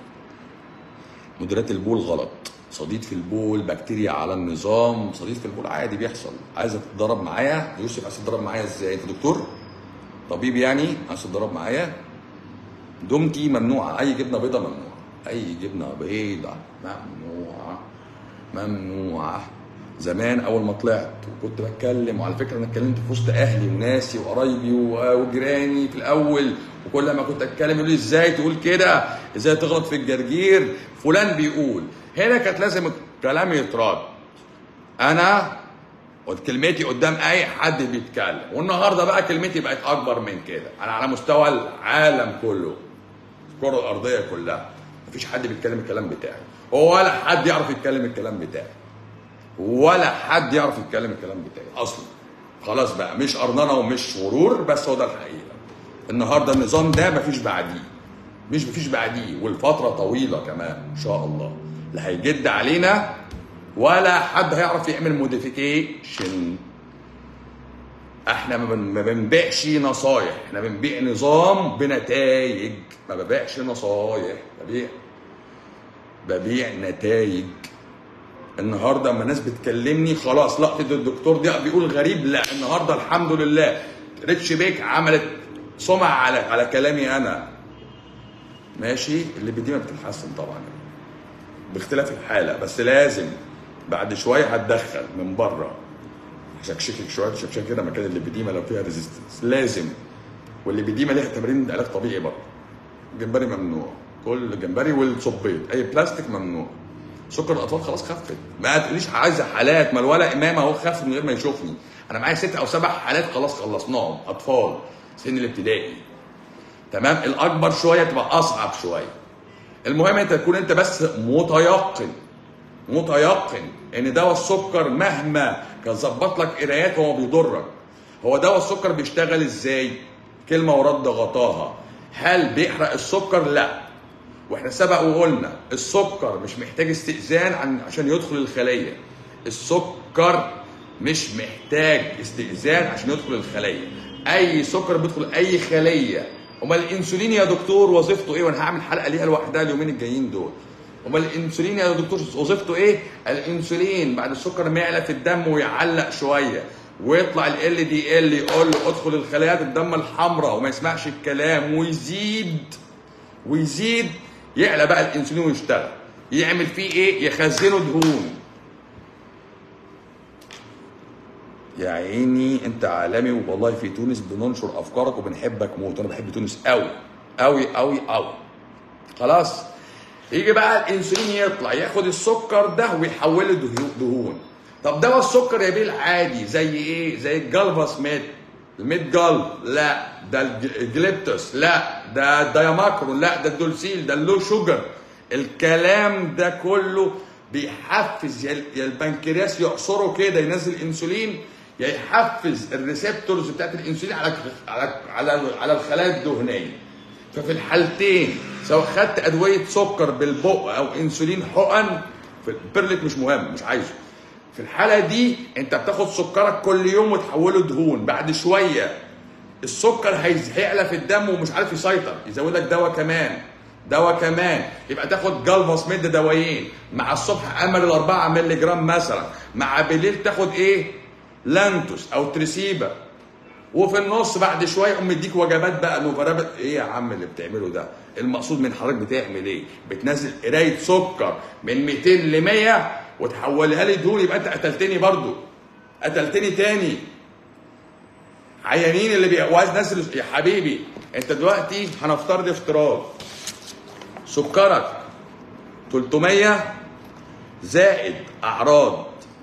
مديرات البول غلط صديد في البول بكتيريا على النظام صديد في البول عادي بيحصل عايزه تتدرب معايا يوسف عايز تتدرب معايا ازاي انت دكتور طبيب يعني عايز تتدرب معايا دومتي ممنوعه اي جبنه بيضه ممنوعه اي جبنه بيضه ممنوعه ممنوعه زمان اول ما طلعت وكنت بتكلم وعلى فكره انا اتكلمت في وسط اهلي وناسي وقرايبي و- وجيراني في الاول وكل ما كنت اتكلم يقول لي ازاي تقول كده ازاي تغلط في الجرجير فلان بيقول هنا كانت لازم الكلام يترد انا كلمتي قدام اي حد بيتكلم والنهارده بقى كلمتي بقت اكبر من كده انا على مستوى العالم كله الكره الارضيه كلها مفيش حد بيتكلم الكلام بتاعي ولا حد يعرف يتكلم الكلام بتاعي ولا حد يعرف يتكلم الكلام بتاعي اصلا خلاص بقى مش ارننه ومش غرور بس هو ده الحقيقه النهارده النظام ده مفيش بعديه مش مفيش بعديه والفتره طويله كمان ان شاء الله لا هيجد علينا ولا حد هيعرف يعمل موديفيكيشن احنا ما بن- ما بنبيعش نصايح احنا بنبيع نظام بنتائج ما ببيعش نصايح ببيع ببيع نتائج النهارده اما ناس بتكلمني خلاص لقطه الدكتور ده بيقول غريب لا النهارده الحمد لله ريتش بيك عملت سمع على على كلامي انا ماشي اللي بدي ما بتتحسن طبعا باختلاف الحاله بس لازم بعد شويه هتدخل من بره شكشكك شويه شكشك كده مكان اللي بديمه لو فيها ريزيستنس لازم واللي بديمه ليها تمرين علاج طبيعي برضه الجمبري ممنوع كل جمبري والصبيط اي بلاستيك ممنوع سكر الاطفال خلاص خفت ما تقوليش عايزه حالات ما الولا امام اهو خف من غير ما يشوفني انا معايا ست او سبع حالات خلاص خلصناهم اطفال سن الابتدائي تمام الاكبر شويه تبقى اصعب شويه المهم انت تكون انت بس متيقن متيقن ان دواء السكر مهما كان ظبط لك قرايات هو بيضرك هو دواء السكر بيشتغل ازاي كلمه ورد غطاها هل بيحرق السكر لا واحنا سبق وقلنا السكر مش محتاج استئذان عن عشان يدخل الخليه السكر مش محتاج استئذان عشان يدخل الخليه اي سكر بيدخل اي خليه امال الانسولين يا دكتور وظيفته ايه وانا هعمل حلقه ليها لوحدها اليومين الجايين دول امال الانسولين يا دكتور وظيفته ايه الانسولين بعد السكر ما يعلى في الدم ويعلق شويه ويطلع ال دي ال يقول له ادخل الخلايات الدم الحمراء وما يسمعش الكلام ويزيد ويزيد يعلى بقى الانسولين ويشتغل يعمل فيه ايه يخزنه دهون يا عيني انت عالمي والله في تونس بننشر افكارك وبنحبك موت انا بحب تونس قوي قوي قوي قوي خلاص يجي بقى الانسولين يطلع ياخد السكر ده ويحوله دهو- دهون طب دواء السكر يا بيه العادي زي ايه زي الجلفاس ميت الميت جلف لا ده الج- الجليبتوس لا ده الدايماكرون لا ده الدولسيل ده اللو شوجر الكلام ده كله بيحفز يا ال- يا البنكرياس يعصره كده ينزل انسولين يا يحفز الريسبتورز بتاعت الانسولين على على على, على الخلايا الدهنيه ففي الحالتين سواء خدت ادويه سكر بالبق او انسولين حقن في البرلت مش مهم مش عايزه في الحاله دي انت بتاخد سكرك كل يوم وتحوله دهون بعد شويه السكر هيز- هيعلى في الدم ومش عارف يسيطر يزود لك دواء كمان دواء كمان يبقى تاخد جلفاس ميد دوايين مع الصبح امل الأربعة مللي جرام مثلا مع بالليل تاخد ايه لانتوس او تريسيبا وفي النص بعد شويه يقوم مديك وجبات بقى نوفرابل ايه يا عم اللي بتعمله ده المقصود من حضرتك بتعمل ايه بتنزل قرايه سكر من 200 ل 100 وتحولها لي دهون يبقى انت قتلتني برضو قتلتني تاني عيانين اللي بيعوز ناس يا حبيبي انت دلوقتي هنفترض افتراض سكرك 300 زائد اعراض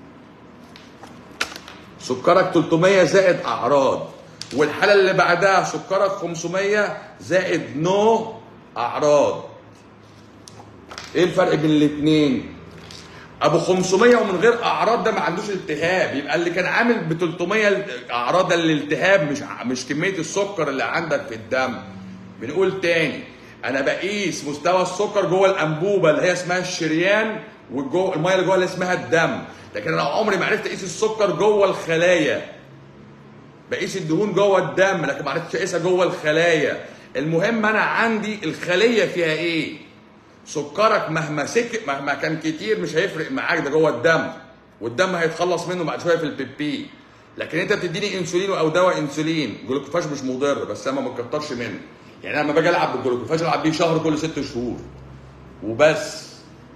سكرك 300 زائد اعراض والحاله اللي بعدها سكرك 500 زائد نو اعراض ايه الفرق بين الاثنين ابو 500 ومن غير اعراض ده ما عندوش التهاب يبقى اللي كان عامل ب 300 اعراض الالتهاب مش مش كميه السكر اللي عندك في الدم بنقول تاني انا بقيس مستوى السكر جوه الانبوبه اللي هي اسمها الشريان والجو الميه اللي جوه اللي اسمها الدم لكن انا عمري ما عرفت اقيس السكر جوه الخلايا بقيس الدهون جوه الدم لكن ما عرفتش اقيسها جوه الخلايا المهم انا عندي الخليه فيها ايه سكرك مهما سك مهما كان كتير مش هيفرق معاك ده جوه الدم والدم هيتخلص منه بعد شويه في البيبي لكن انت بتديني انسولين او دواء انسولين جلوكوفاج مش مضر بس انا ما بكترش منه يعني انا لما باجي العب بالجلوكوفاج العب بيه شهر كل ست شهور وبس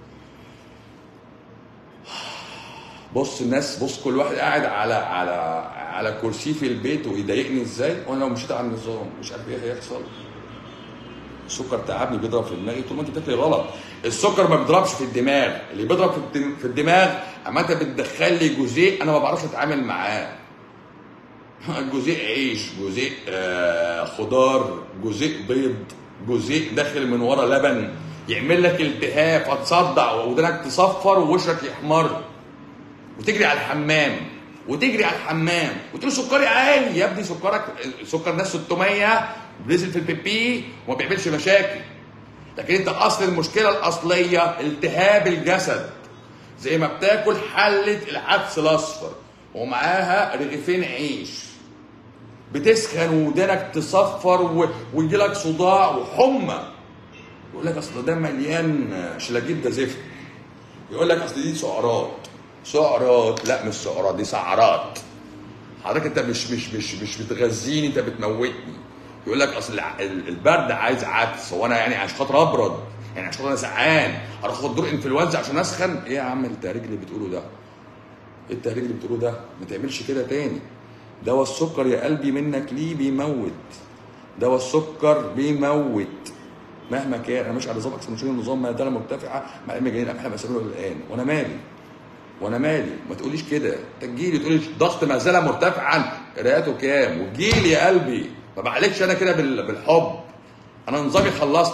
بص الناس بص كل واحد قاعد على على على كرسي في البيت ويضايقني ازاي وانا لو مشيت على النظام مش عارف ايه هيحصل السكر تعبني بيضرب في دماغي طول ما انت بتاكلي غلط السكر ما بيضربش في الدماغ اللي بيضرب في الدم- في الدماغ اما انت بتدخل لي جزيء انا ما بعرفش اتعامل معاه جزيء عيش جزيء آه خضار جزيء بيض جزيء داخل من ورا لبن يعمل لك التهاب فتصدع ودنك تصفر ووشك يحمر وتجري على الحمام وتجري على الحمام وتقول سكري عالي يا ابني سكرك سكر ناس 600 بينزل في البيبي وما بيعملش مشاكل لكن انت اصل المشكله الاصليه التهاب الجسد زي ما بتاكل حله العدس الاصفر ومعاها رغيفين عيش بتسخن ودانك تصفر و... ويجي لك صداع وحمى يقول لك اصل ده مليان شلاجيت ده زفت يقول لك اصل دي سعرات سعرات لا مش سعرات دي سعرات حضرتك انت مش مش مش مش بتغذيني انت بتموتني يقول لك اصل الع- ال- البرد عايز عدس هو انا يعني عشان خاطر ابرد يعني عشان خاطر انا سقعان اروح اخد دور انفلونزا عشان اسخن ايه يا عم التهريج اللي بتقوله ده ايه التهريج اللي بتقوله ده ما تعملش كده تاني دواء السكر يا قلبي منك ليه بيموت دواء السكر بيموت مهما كان انا مش على نظام اكثر من شيء نظام ما دام مرتفعه مع علم جايين احنا بسببه الان وانا مالي وانا مالي ما تقوليش كده انت تجيلي تقولي ضغط ما زال مرتفعا قراءته كام وتجيلي يا قلبي ما بعالجش انا كده بال- بالحب انا نظامي خلصت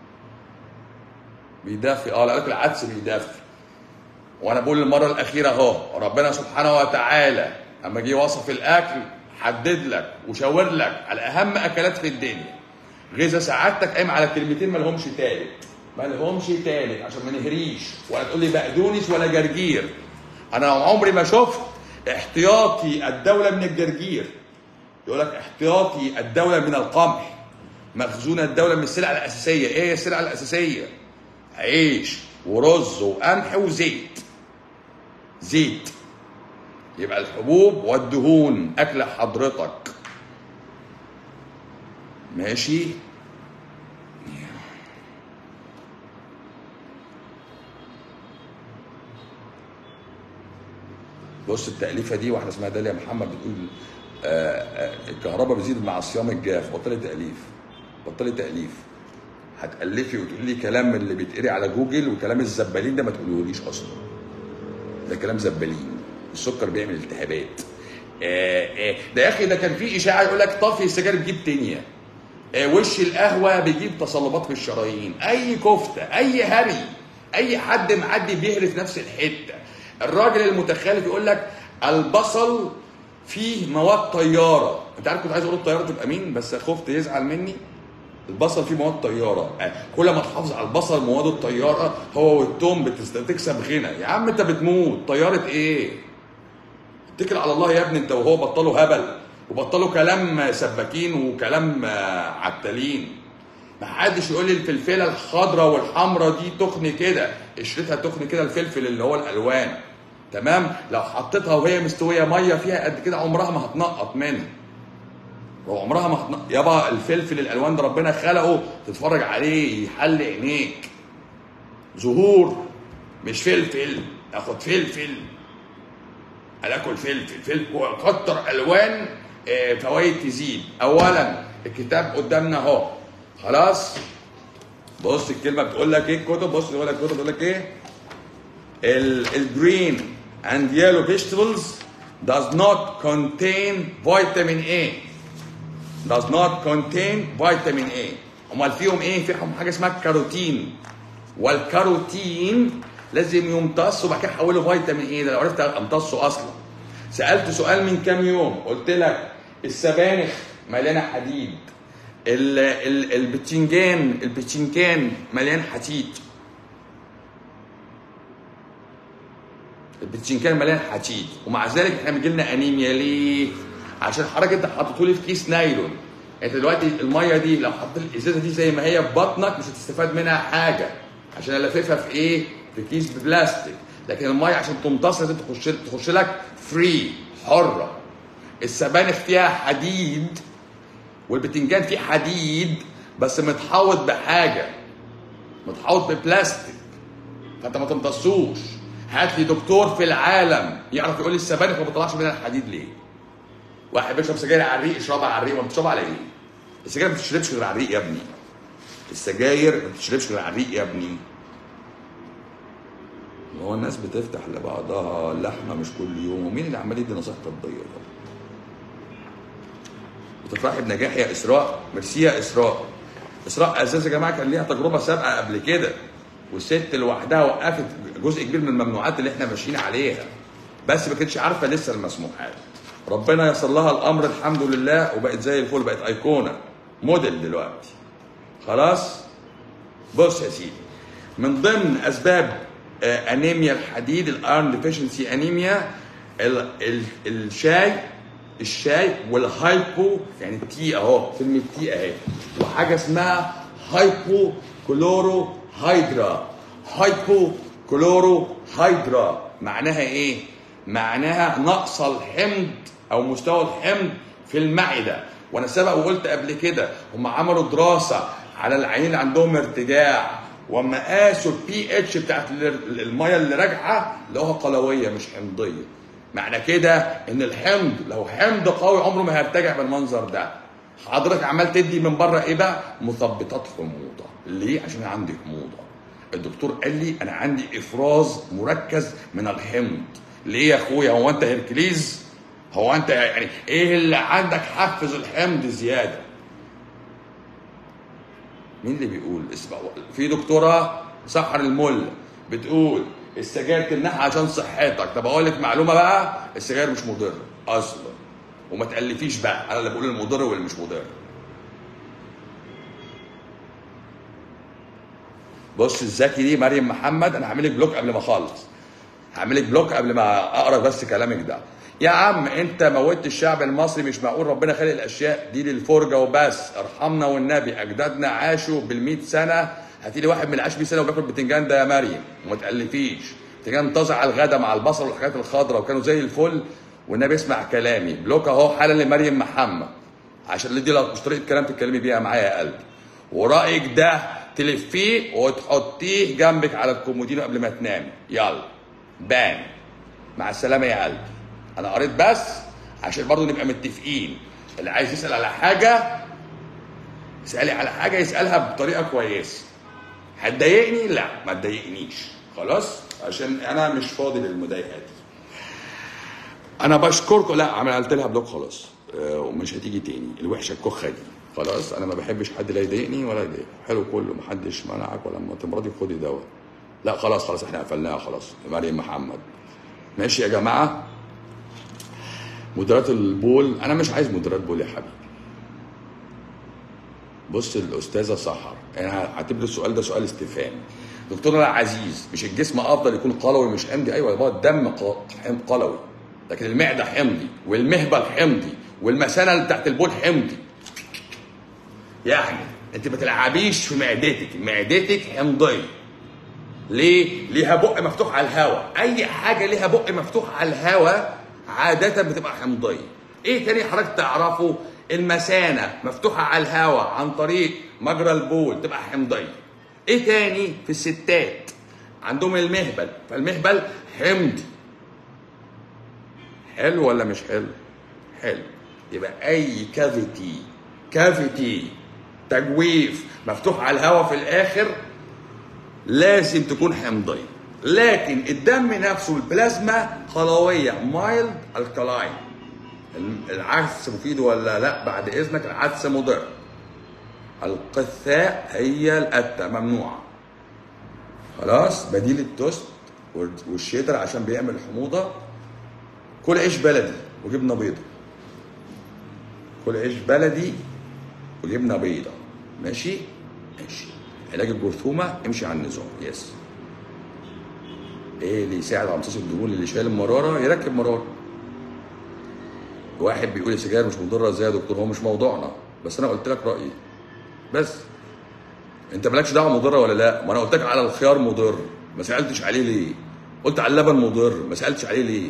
بيدفي اه لا العدس بيدفي وانا بقول المره الاخيره اهو ربنا سبحانه وتعالى اما جه وصف الاكل حدد لك وشاور لك على اهم اكلات في الدنيا غذا سعادتك قايم على كلمتين ما لهمش تالت ما لهمش تالت عشان ما نهريش ولا تقول لي بقدونس ولا جرجير انا عمري ما شفت احتياطي الدوله من الجرجير يقول لك احتياطي الدوله من القمح مخزون الدوله من السلع الاساسيه ايه هي السلع الاساسيه عيش ورز وقمح وزيت زيت يبقى الحبوب والدهون اكل حضرتك ماشي بص التأليفة دي واحدة اسمها داليا محمد بتقول آه، آه، الكهرباء بتزيد مع صيام الجاف بطلي تأليف بطلي تأليف هتألفي وتقولي لي كلام من اللي بيتقري على جوجل وكلام الزبالين ده ما تقولهوليش اصلا ده كلام زبالين السكر بيعمل التهابات آه، آه، ده يا اخي ده كان في اشاعه يقول لك طفي السجاير بيجيب تنيه آه، وش القهوه بيجيب تصلبات في الشرايين اي كفته اي هري اي حد معدي بيهرف نفس الحته الراجل المتخلف يقول لك البصل فيه مواد طياره انت عارف كنت عايز اقول الطياره تبقى مين بس خفت يزعل مني البصل فيه مواد طياره آه، كل ما تحافظ على البصل مواد الطياره هو والثوم بتست- بتكسب غنى يا عم انت بتموت طياره ايه اتكل على الله يا ابني انت وهو بطلوا هبل وبطلوا كلام سباكين وكلام آه، عتالين ما حدش يقول لي الفلفله الخضراء والحمراء دي تخن كده قشرتها تخن كده الفلفل اللي هو الالوان تمام لو حطيتها وهي مستويه ميه فيها قد كده عمرها ما هتنقط منها وعمرها ما هتن- يابا الفلفل الالوان ده ربنا خلقه تتفرج عليه يحل عينيك زهور مش فلفل اخد فلفل انا اكل فلفل فلفل وكتر الوان آه، فوائد تزيد اولا الكتاب قدامنا اهو خلاص بص الكلمه بتقول لك ايه الكتب بص بيقول لك الكتب بتقول لك ايه الجرين and yellow vegetables does not contain vitamin A does not contain vitamin A امال فيهم ايه فيهم حاجه اسمها الكاروتين والكاروتين لازم يمتص وبعد كده احوله فيتامين ايه ده لو عرفت امتصه اصلا سالت سؤال من كام يوم قلت لك السبانخ مليانه حديد ال- ال- البتنجان البتنجان مليان حديد البتنجان مليان حديد ومع ذلك احنا بيجي لنا انيميا ليه؟ عشان حضرتك انت حاطته لي في كيس نايلون انت دلوقتي الميه دي لو حطيت الازازه دي زي ما هي في بطنك مش هتستفاد منها حاجه عشان الففها في ايه؟ في كيس ببلاستيك لكن الميه عشان تمتص لازم تخش تخش لك فري حره السبانخ فيها حديد والبتنجان فيه حديد بس متحوط بحاجه متحوط ببلاستيك فانت ما تمتصوش هات لي دكتور في العالم يعرف يقول لي السبانخ ما بتطلعش منها الحديد ليه واحد بيشرب سجاير على الريق اشربها على الريق ما بتشربها على ايه السجاير ما بتشربش غير على الريق يا ابني السجاير ما بتشربش غير على الريق يا ابني ما هو الناس بتفتح لبعضها اللحمه مش كل يوم ومين اللي عمال يدي نصيحه طبيه ده وتفرحي بنجاح يا اسراء ميرسي يا اسراء اسراء اساس يا جماعه كان ليها تجربه سابقه قبل كده والست لوحدها وقفت جزء كبير من الممنوعات اللي احنا ماشيين عليها بس ما كانتش عارفه لسه المسموحات ربنا يسر لها الامر الحمد لله وبقت زي الفل بقت ايقونه موديل دلوقتي خلاص بص يا سيدي من ضمن اسباب آه، انيميا الحديد الايرون ديفيشنسي انيميا ال- ال- الشاي الشاي والهايبو يعني التي اهو كلمه تي اهي وحاجه اسمها هايبو كلورو هيدرا هايبو كلورو هيدرا معناها ايه؟ معناها نقص الحمض او مستوى الحمض في المعده وانا سبق وقلت قبل كده هم عملوا دراسه على العيانين اللي عندهم ارتجاع واما قاسوا البي اتش بتاعت ال- الميه اللي راجعه لقوها قلويه مش حمضيه معنى كده ان الحمض لو حمض قوي عمره ما هيرتجع بالمنظر ده حضرتك عمال تدي من بره ايه بقى مثبطات حموضه ليه عشان أنا عندي حموضه الدكتور قال لي انا عندي افراز مركز من الحمض ليه يا اخويا هو انت هركليز هو انت يعني ايه اللي عندك حفز الحمض زياده مين اللي بيقول اسمع في دكتوره سحر المل بتقول السجاير تمنعها عشان صحتك طب اقول لك معلومه بقى السجاير مش مضر اصلا وما تالفيش بقى انا اللي بقول المضر واللي مش مضر بص الذكي دي مريم محمد انا هعمل لك بلوك قبل ما اخلص هعمل لك بلوك قبل ما اقرا بس كلامك ده يا عم انت موتت الشعب المصري مش معقول ربنا خلق الاشياء دي للفرجه وبس ارحمنا والنبي اجدادنا عاشوا بال سنه هاتي لي واحد من اللي عاش 100 سنه وبياكل بتنجان ده يا مريم وما تالفيش بتنجان طازع على الغدا مع البصل والحاجات الخضراء وكانوا زي الفل والنبي اسمع كلامي بلوك اهو حالا لمريم محمد عشان اللي دي لو مش طريقه كلام تتكلمي بيها معايا يا قلبي ورايك ده تلفيه وتحطيه جنبك على الكومودينو قبل ما تنامي يلا بان مع السلامه يا قلبي انا قريت بس عشان برضو نبقى متفقين اللي عايز يسال على حاجه يسالي على حاجه يسالها بطريقه كويسه هتضايقني لا ما تضايقنيش خلاص عشان انا مش فاضي للمضايقه دي انا بشكركم لا عملت لها بلوك خلاص آه، ومش هتيجي تاني الوحشه الكخه دي خلاص انا ما بحبش حد لا يضايقني ولا يضايق حلو كله محدش منعك ولا لما تمرضي خدي دواء لا خلاص خلاص احنا قفلناها خلاص مريم محمد ماشي يا جماعه مديرات البول انا مش عايز مديرات بول يا حبيبي بص الاستاذه سحر انا هعتبر السؤال ده سؤال استفهامي دكتور العزيز مش الجسم افضل يكون قلوي مش حمضي ايوه يبقى الدم ق- حم- قلوي لكن المعده حمضي والمهبل حمضي والمثانه اللي بتاعت البول حمضي يعني انت ما تلعبيش في معدتك معدتك حمضيه ليه؟ ليها بق مفتوح على الهواء، أي حاجة ليها بق مفتوح على الهواء عادة بتبقى حمضية. إيه تاني حضرتك تعرفه المثانه مفتوحه على الهواء عن طريق مجرى البول تبقى حمضيه ايه تاني في الستات عندهم المهبل فالمهبل حمضي حلو ولا مش حلو حلو يبقى اي كافيتي كافيتي تجويف مفتوح على الهواء في الاخر لازم تكون حمضيه لكن الدم نفسه البلازما خلويه مايلد الكلاين العدس مفيد ولا لا بعد اذنك العدس مضر القثاء هي القتة ممنوعة خلاص بديل التوست والشيدر عشان بيعمل حموضة كل عيش بلدي وجبنة بيضة كل عيش بلدي وجبنة بيضة ماشي ماشي علاج الجرثومة امشي على النظام يس ايه اللي يساعد على امتصاص الدهون اللي شايل المرارة يركب مرارة واحد بيقول السجاير مش مضره ازاي يا دكتور هو مش موضوعنا بس انا قلت لك رايي بس انت مالكش دعوه مضره ولا لا ما انا قلت لك على الخيار مضر ما سالتش عليه ليه قلت على اللبن مضر ما سالتش عليه ليه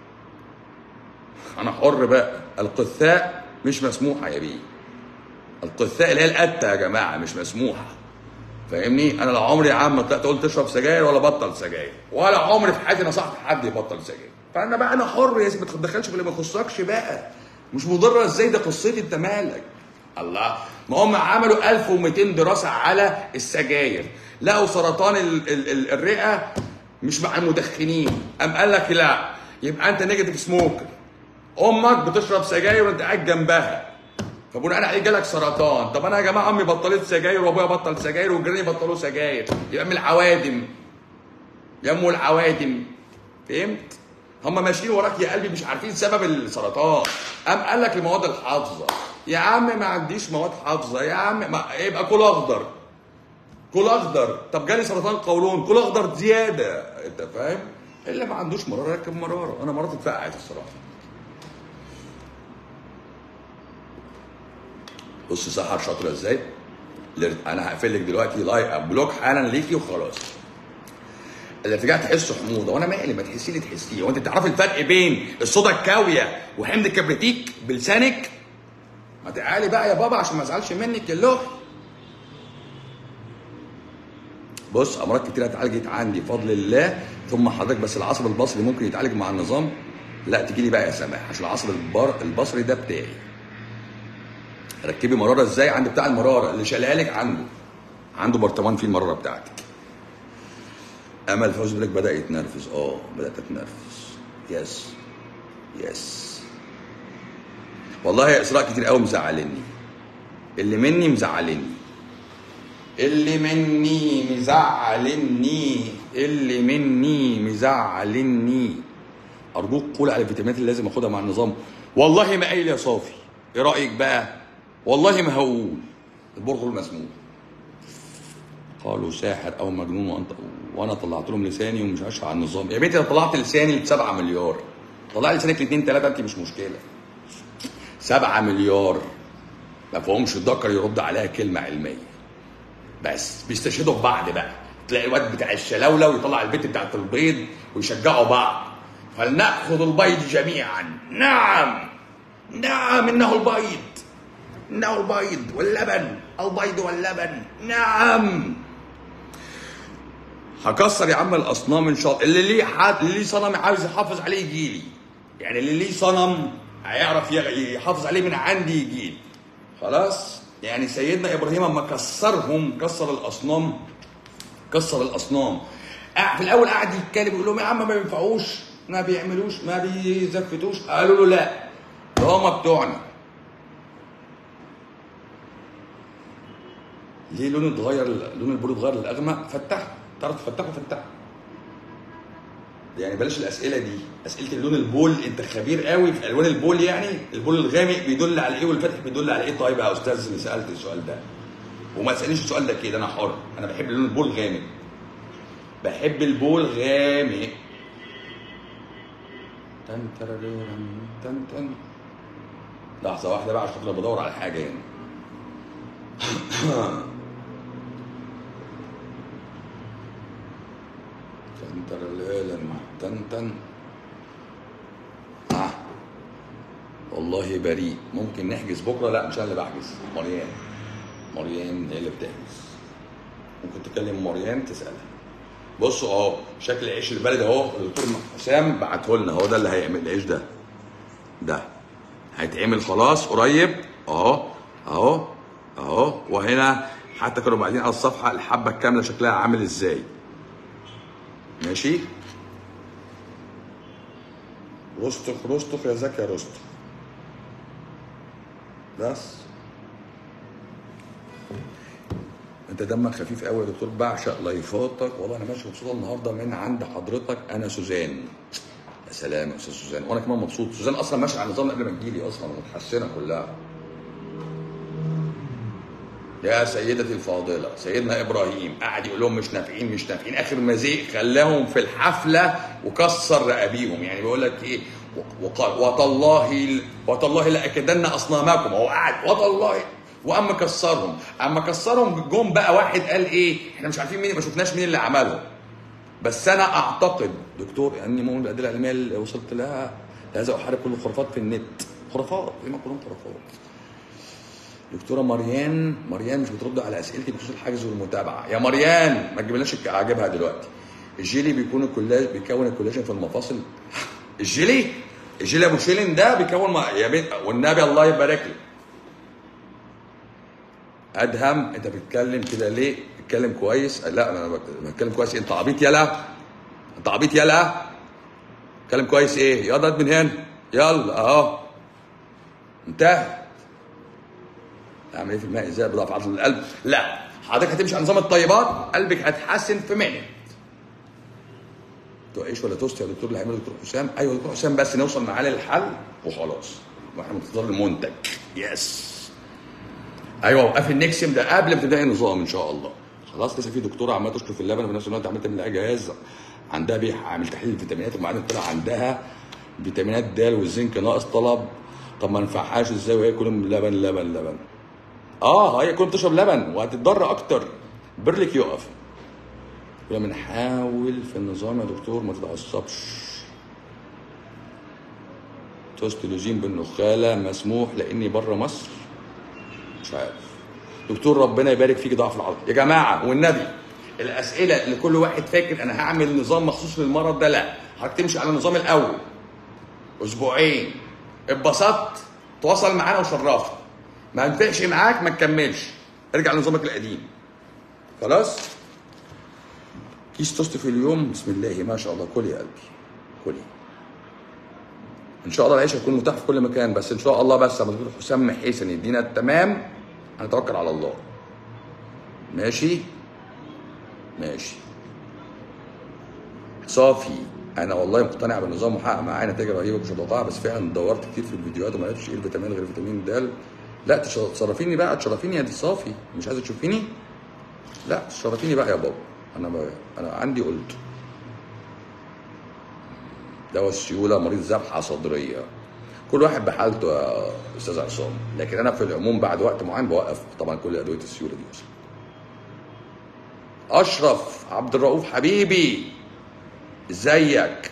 انا حر بقى القثاء مش مسموحه يا بيه القثاء اللي هي القته يا جماعه مش مسموحه فاهمني انا لا عمري يا عم طلعت قلت اشرب سجاير ولا بطل سجاير ولا عمري في حياتي نصحت حد يبطل سجاير فانا بقى انا حر يا سيدي ما تتدخلش في اللي ما يخصكش بقى مش مضره ازاي ده قصتي انت مالك الله ما هم عملوا 1200 دراسه على السجاير لقوا سرطان ال ال ال الرئه مش مع المدخنين قام قال لك لا يبقى انت نيجاتيف سموكر امك بتشرب سجاير وانت قاعد جنبها فبناء عليه جالك سرطان طب انا يا جماعه امي بطلت سجاير وابويا بطل سجاير وجيراني بطلوا سجاير يبقى من العوادم يا ام العوادم فهمت هم ماشيين وراك يا قلبي مش عارفين سبب السرطان قام قال لك المواد الحافظه يا عم ما عنديش مواد حافظه يا عم ما يبقى كل اخضر كل اخضر طب جالي سرطان قولون كل اخضر زياده انت فاهم اللي ما عندوش مراره يركب مراره انا مراتي اتفقعت الصراحه بص سحر شاطره ازاي انا هقفل لك دلوقتي لايك بلوك حالا ليكي وخلاص الارتجاع تحسه حموضه وانا مالي ما تحسي لي تحسيه وانت تعرفي الفرق بين الصودا الكاويه وحمض الكبريتيك بلسانك ما تعالي بقى يا بابا عشان ما ازعلش منك يا لوح بص امراض كتير اتعالجت عندي بفضل الله ثم حضرتك بس العصب البصري ممكن يتعالج مع النظام لا تجي لي بقى يا سماح عشان العصب البر... البصري ده بتاعي ركبي مراره ازاي عند بتاع المراره اللي شالها لك عنده عنده برطمان فيه المراره بتاعتك امل فوز لك بدا يتنرفز اه بدات اتنرفز يس يس والله يا اسراء كتير قوي مزعلني اللي مني مزعلني اللي مني مزعلني اللي مني مزعلني ارجوك قول على الفيتامينات اللي لازم اخدها مع النظام والله ما قايل يا صافي ايه رايك بقى والله ما هقول البرغل المسموم قالوا ساحر او مجنون وانت وانا طلعت لهم لساني ومش هشرح على النظام يا بنتي انا طلعت لساني ب 7 مليار طلع لسانك لاثنين ثلاثه انت مش مشكله 7 مليار ما فيهمش الذكر يرد عليها كلمه علميه بس بيستشهدوا في بعض بقى تلاقي الواد بتاع الشلاوله ويطلع البت بتاعت البيض ويشجعوا بعض فلناخذ البيض جميعا نعم نعم انه البيض انه البيض واللبن البيض واللبن نعم هكسر يا عم الاصنام ان شاء الله اللي ليه حد اللي ليه صنم عاوز يحافظ عليه يجي لي يعني اللي ليه صنم هيعرف يحافظ عليه من عندي يجي لي خلاص يعني سيدنا ابراهيم اما كسرهم كسر الاصنام كسر الاصنام في الاول قعد يتكلم يقول لهم يا عم ما بينفعوش ما بيعملوش ما بيزفتوش قالوا له لا ده هم بتوعنا ليه لونه اتغير لون البول اتغير للاغمق فتحه تعرف تفتحه فتحه يعني بلاش الاسئله دي اسئله اللون البول انت خبير قوي في الوان البول يعني البول الغامق بيدل على ايه والفتح بيدل على ايه طيب يا استاذ اللي سالت السؤال ده وما تسالنيش السؤال ده كده انا حر انا بحب لون البول غامق بحب البول غامق تن ترررن تن تن لحظة واحدة بقى عشان خاطر بدور على حاجة يعني تن ترررن تن تن آه. والله والله بريء ممكن نحجز بكره لا مش انا اللي بحجز مريان مريان هي اللي بتحجز ممكن تكلم مريان تسالها بصوا اهو شكل العيش البلدي اهو الدكتور حسام بعته لنا هو ده اللي هيعمل العيش ده ده هيتعمل خلاص قريب اهو اهو اهو وهنا حتى كانوا بعدين على الصفحه الحبه الكامله شكلها عامل ازاي ماشي رستخ رستخ يا زكي يا رستخ بس انت دمك خفيف قوي يا دكتور بعشق لايفاتك والله انا ماشي مبسوطه النهارده من عند حضرتك انا سوزان يا سلام يا استاذ سوزان وانا كمان مبسوط سوزان اصلا ماشيه على النظام قبل ما تجيلي اصلا متحسنه كلها يا سيدتي الفاضلة سيدنا إبراهيم قعد يقول لهم مش نافعين مش نافعين آخر ما زهق خلاهم في الحفلة وكسر رقابيهم يعني بيقول لك إيه وقال وتالله وتالله لأكدن أصنامكم هو قعد وتالله وقام مكسرهم اما كسرهم جم بقى واحد قال ايه احنا مش عارفين مين ما شفناش مين اللي عملهم بس انا اعتقد دكتور اني من الادله العلميه اللي وصلت لها هذا احارب كل الخرافات في النت خرافات زي ما كلهم خرافات دكتوره مريان مريان مش بترد على اسئلتي بخصوص الحجز والمتابعه يا مريان ما تجيبلناش الك- عاجبها دلوقتي الجيلي بيكون الكولاج بيكون الكولاجين في المفاصل الجيلي الجيلي ابو شيلين ده بيكون ما... يا بنت والنبي الله يبارك لك ادهم انت بتتكلم كده ليه بتتكلم كويس لا انا بت- بتكلم كويس انت عبيط يلا انت عبيط يلا اتكلم كويس ايه يلا من هنا يلا اهو انتهى اعمل ايه في الماء ازاي بضعف عضله القلب لا حضرتك هتمشي على نظام الطيبات قلبك هيتحسن في مينت تعيش ولا توست يا دكتور اللي هيعمله دكتور حسام ايوه دكتور حسام بس نوصل معاه للحل وخلاص واحنا منتظر المنتج يس ايوه وقف النكسيوم ده قبل ما تبداي النظام ان شاء الله خلاص لسه في دكتوره عماله تشكر في اللبن وفي نفس الوقت عماله تعمل لها جهاز عندها بيح عامل تحليل الفيتامينات وبعدين طلع عندها فيتامينات د والزنك ناقص طلب طب ما نفعهاش ازاي وهي كل من لبن لبن لبن اه هي كل بتشرب لبن وهتتضر اكتر برلك يقف كنا بنحاول في النظام يا دكتور ما تتعصبش توستولوجين بالنخاله مسموح لاني بره مصر مش عارف دكتور ربنا يبارك فيك ضعف العضل يا جماعه والنبي الاسئله اللي كل واحد فاكر انا هعمل نظام مخصوص للمرض ده لا حضرتك تمشي على النظام الاول اسبوعين اتبسطت تواصل معانا وشرفت ما ينفعش معاك ما تكملش ارجع لنظامك القديم خلاص كيس توست في اليوم بسم الله ما شاء الله كلي يا قلبي كلي ان شاء الله العيش هيكون متاح في كل مكان بس ان شاء الله بس لما دكتور حسام محيسن يدينا التمام هنتوكل على الله ماشي ماشي صافي انا والله مقتنع بالنظام وحقق معايا نتائج رهيبه مش متوقعه بس فعلا دورت كتير في الفيديوهات وما لقيتش ايه الفيتامين غير فيتامين د لا تش- تشرفيني بقى تشرفيني يا دي صافي مش عايزه تشوفيني لا تشرفيني بقى يا بابا انا ب... انا عندي قلت دواء السيوله مريض ذبحه صدريه كل واحد بحالته يا استاذ عصام لكن انا في العموم بعد وقت معين بوقف طبعا كل ادويه السيوله دي اصلا اشرف عبد الرؤوف حبيبي ازيك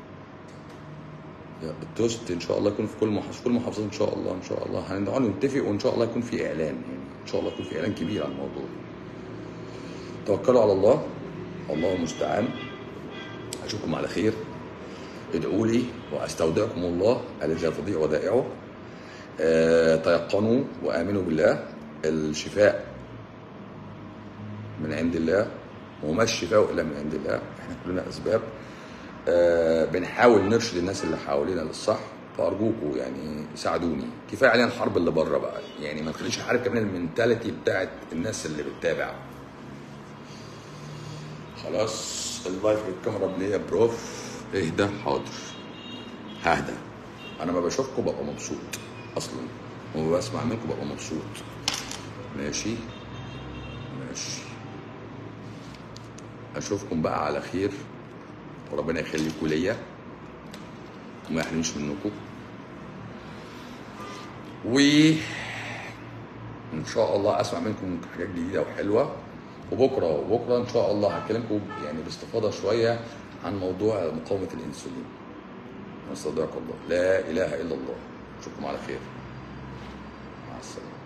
يا التوست ان شاء الله يكون في كل محافظه في كل محافظات ان شاء الله ان شاء الله هنقعد نتفق وان شاء الله يكون في اعلان يعني ان شاء الله يكون في اعلان كبير عن الموضوع توكلوا على الله الله المستعان اشوفكم على خير ادعوا لي واستودعكم الله الذي لا تضيع ودائعه آه، تيقنوا وامنوا بالله الشفاء من عند الله وما الشفاء الا من عند الله احنا كلنا اسباب آه، بنحاول نرشد الناس اللي حوالينا للصح فارجوكم يعني ساعدوني كفايه علينا الحرب اللي بره بقى يعني ما تخليش حرب كمان المنتاليتي بتاعت الناس اللي بتتابع خلاص اللايف الكاميرا بليه بروف اهدى حاضر ههدى انا ما بشوفكم ببقى مبسوط اصلا وما بسمع منكم ببقى مبسوط ماشي ماشي اشوفكم بقى على خير وربنا يخليكم ليا وما يحرمنيش منكم و ان شاء الله اسمع منكم حاجات جديده وحلوه وبكره وبكره ان شاء الله هكلمكم يعني باستفاضه شويه عن موضوع مقاومه الانسولين نستودعك الله لا اله الا الله اشوفكم على خير مع السلامه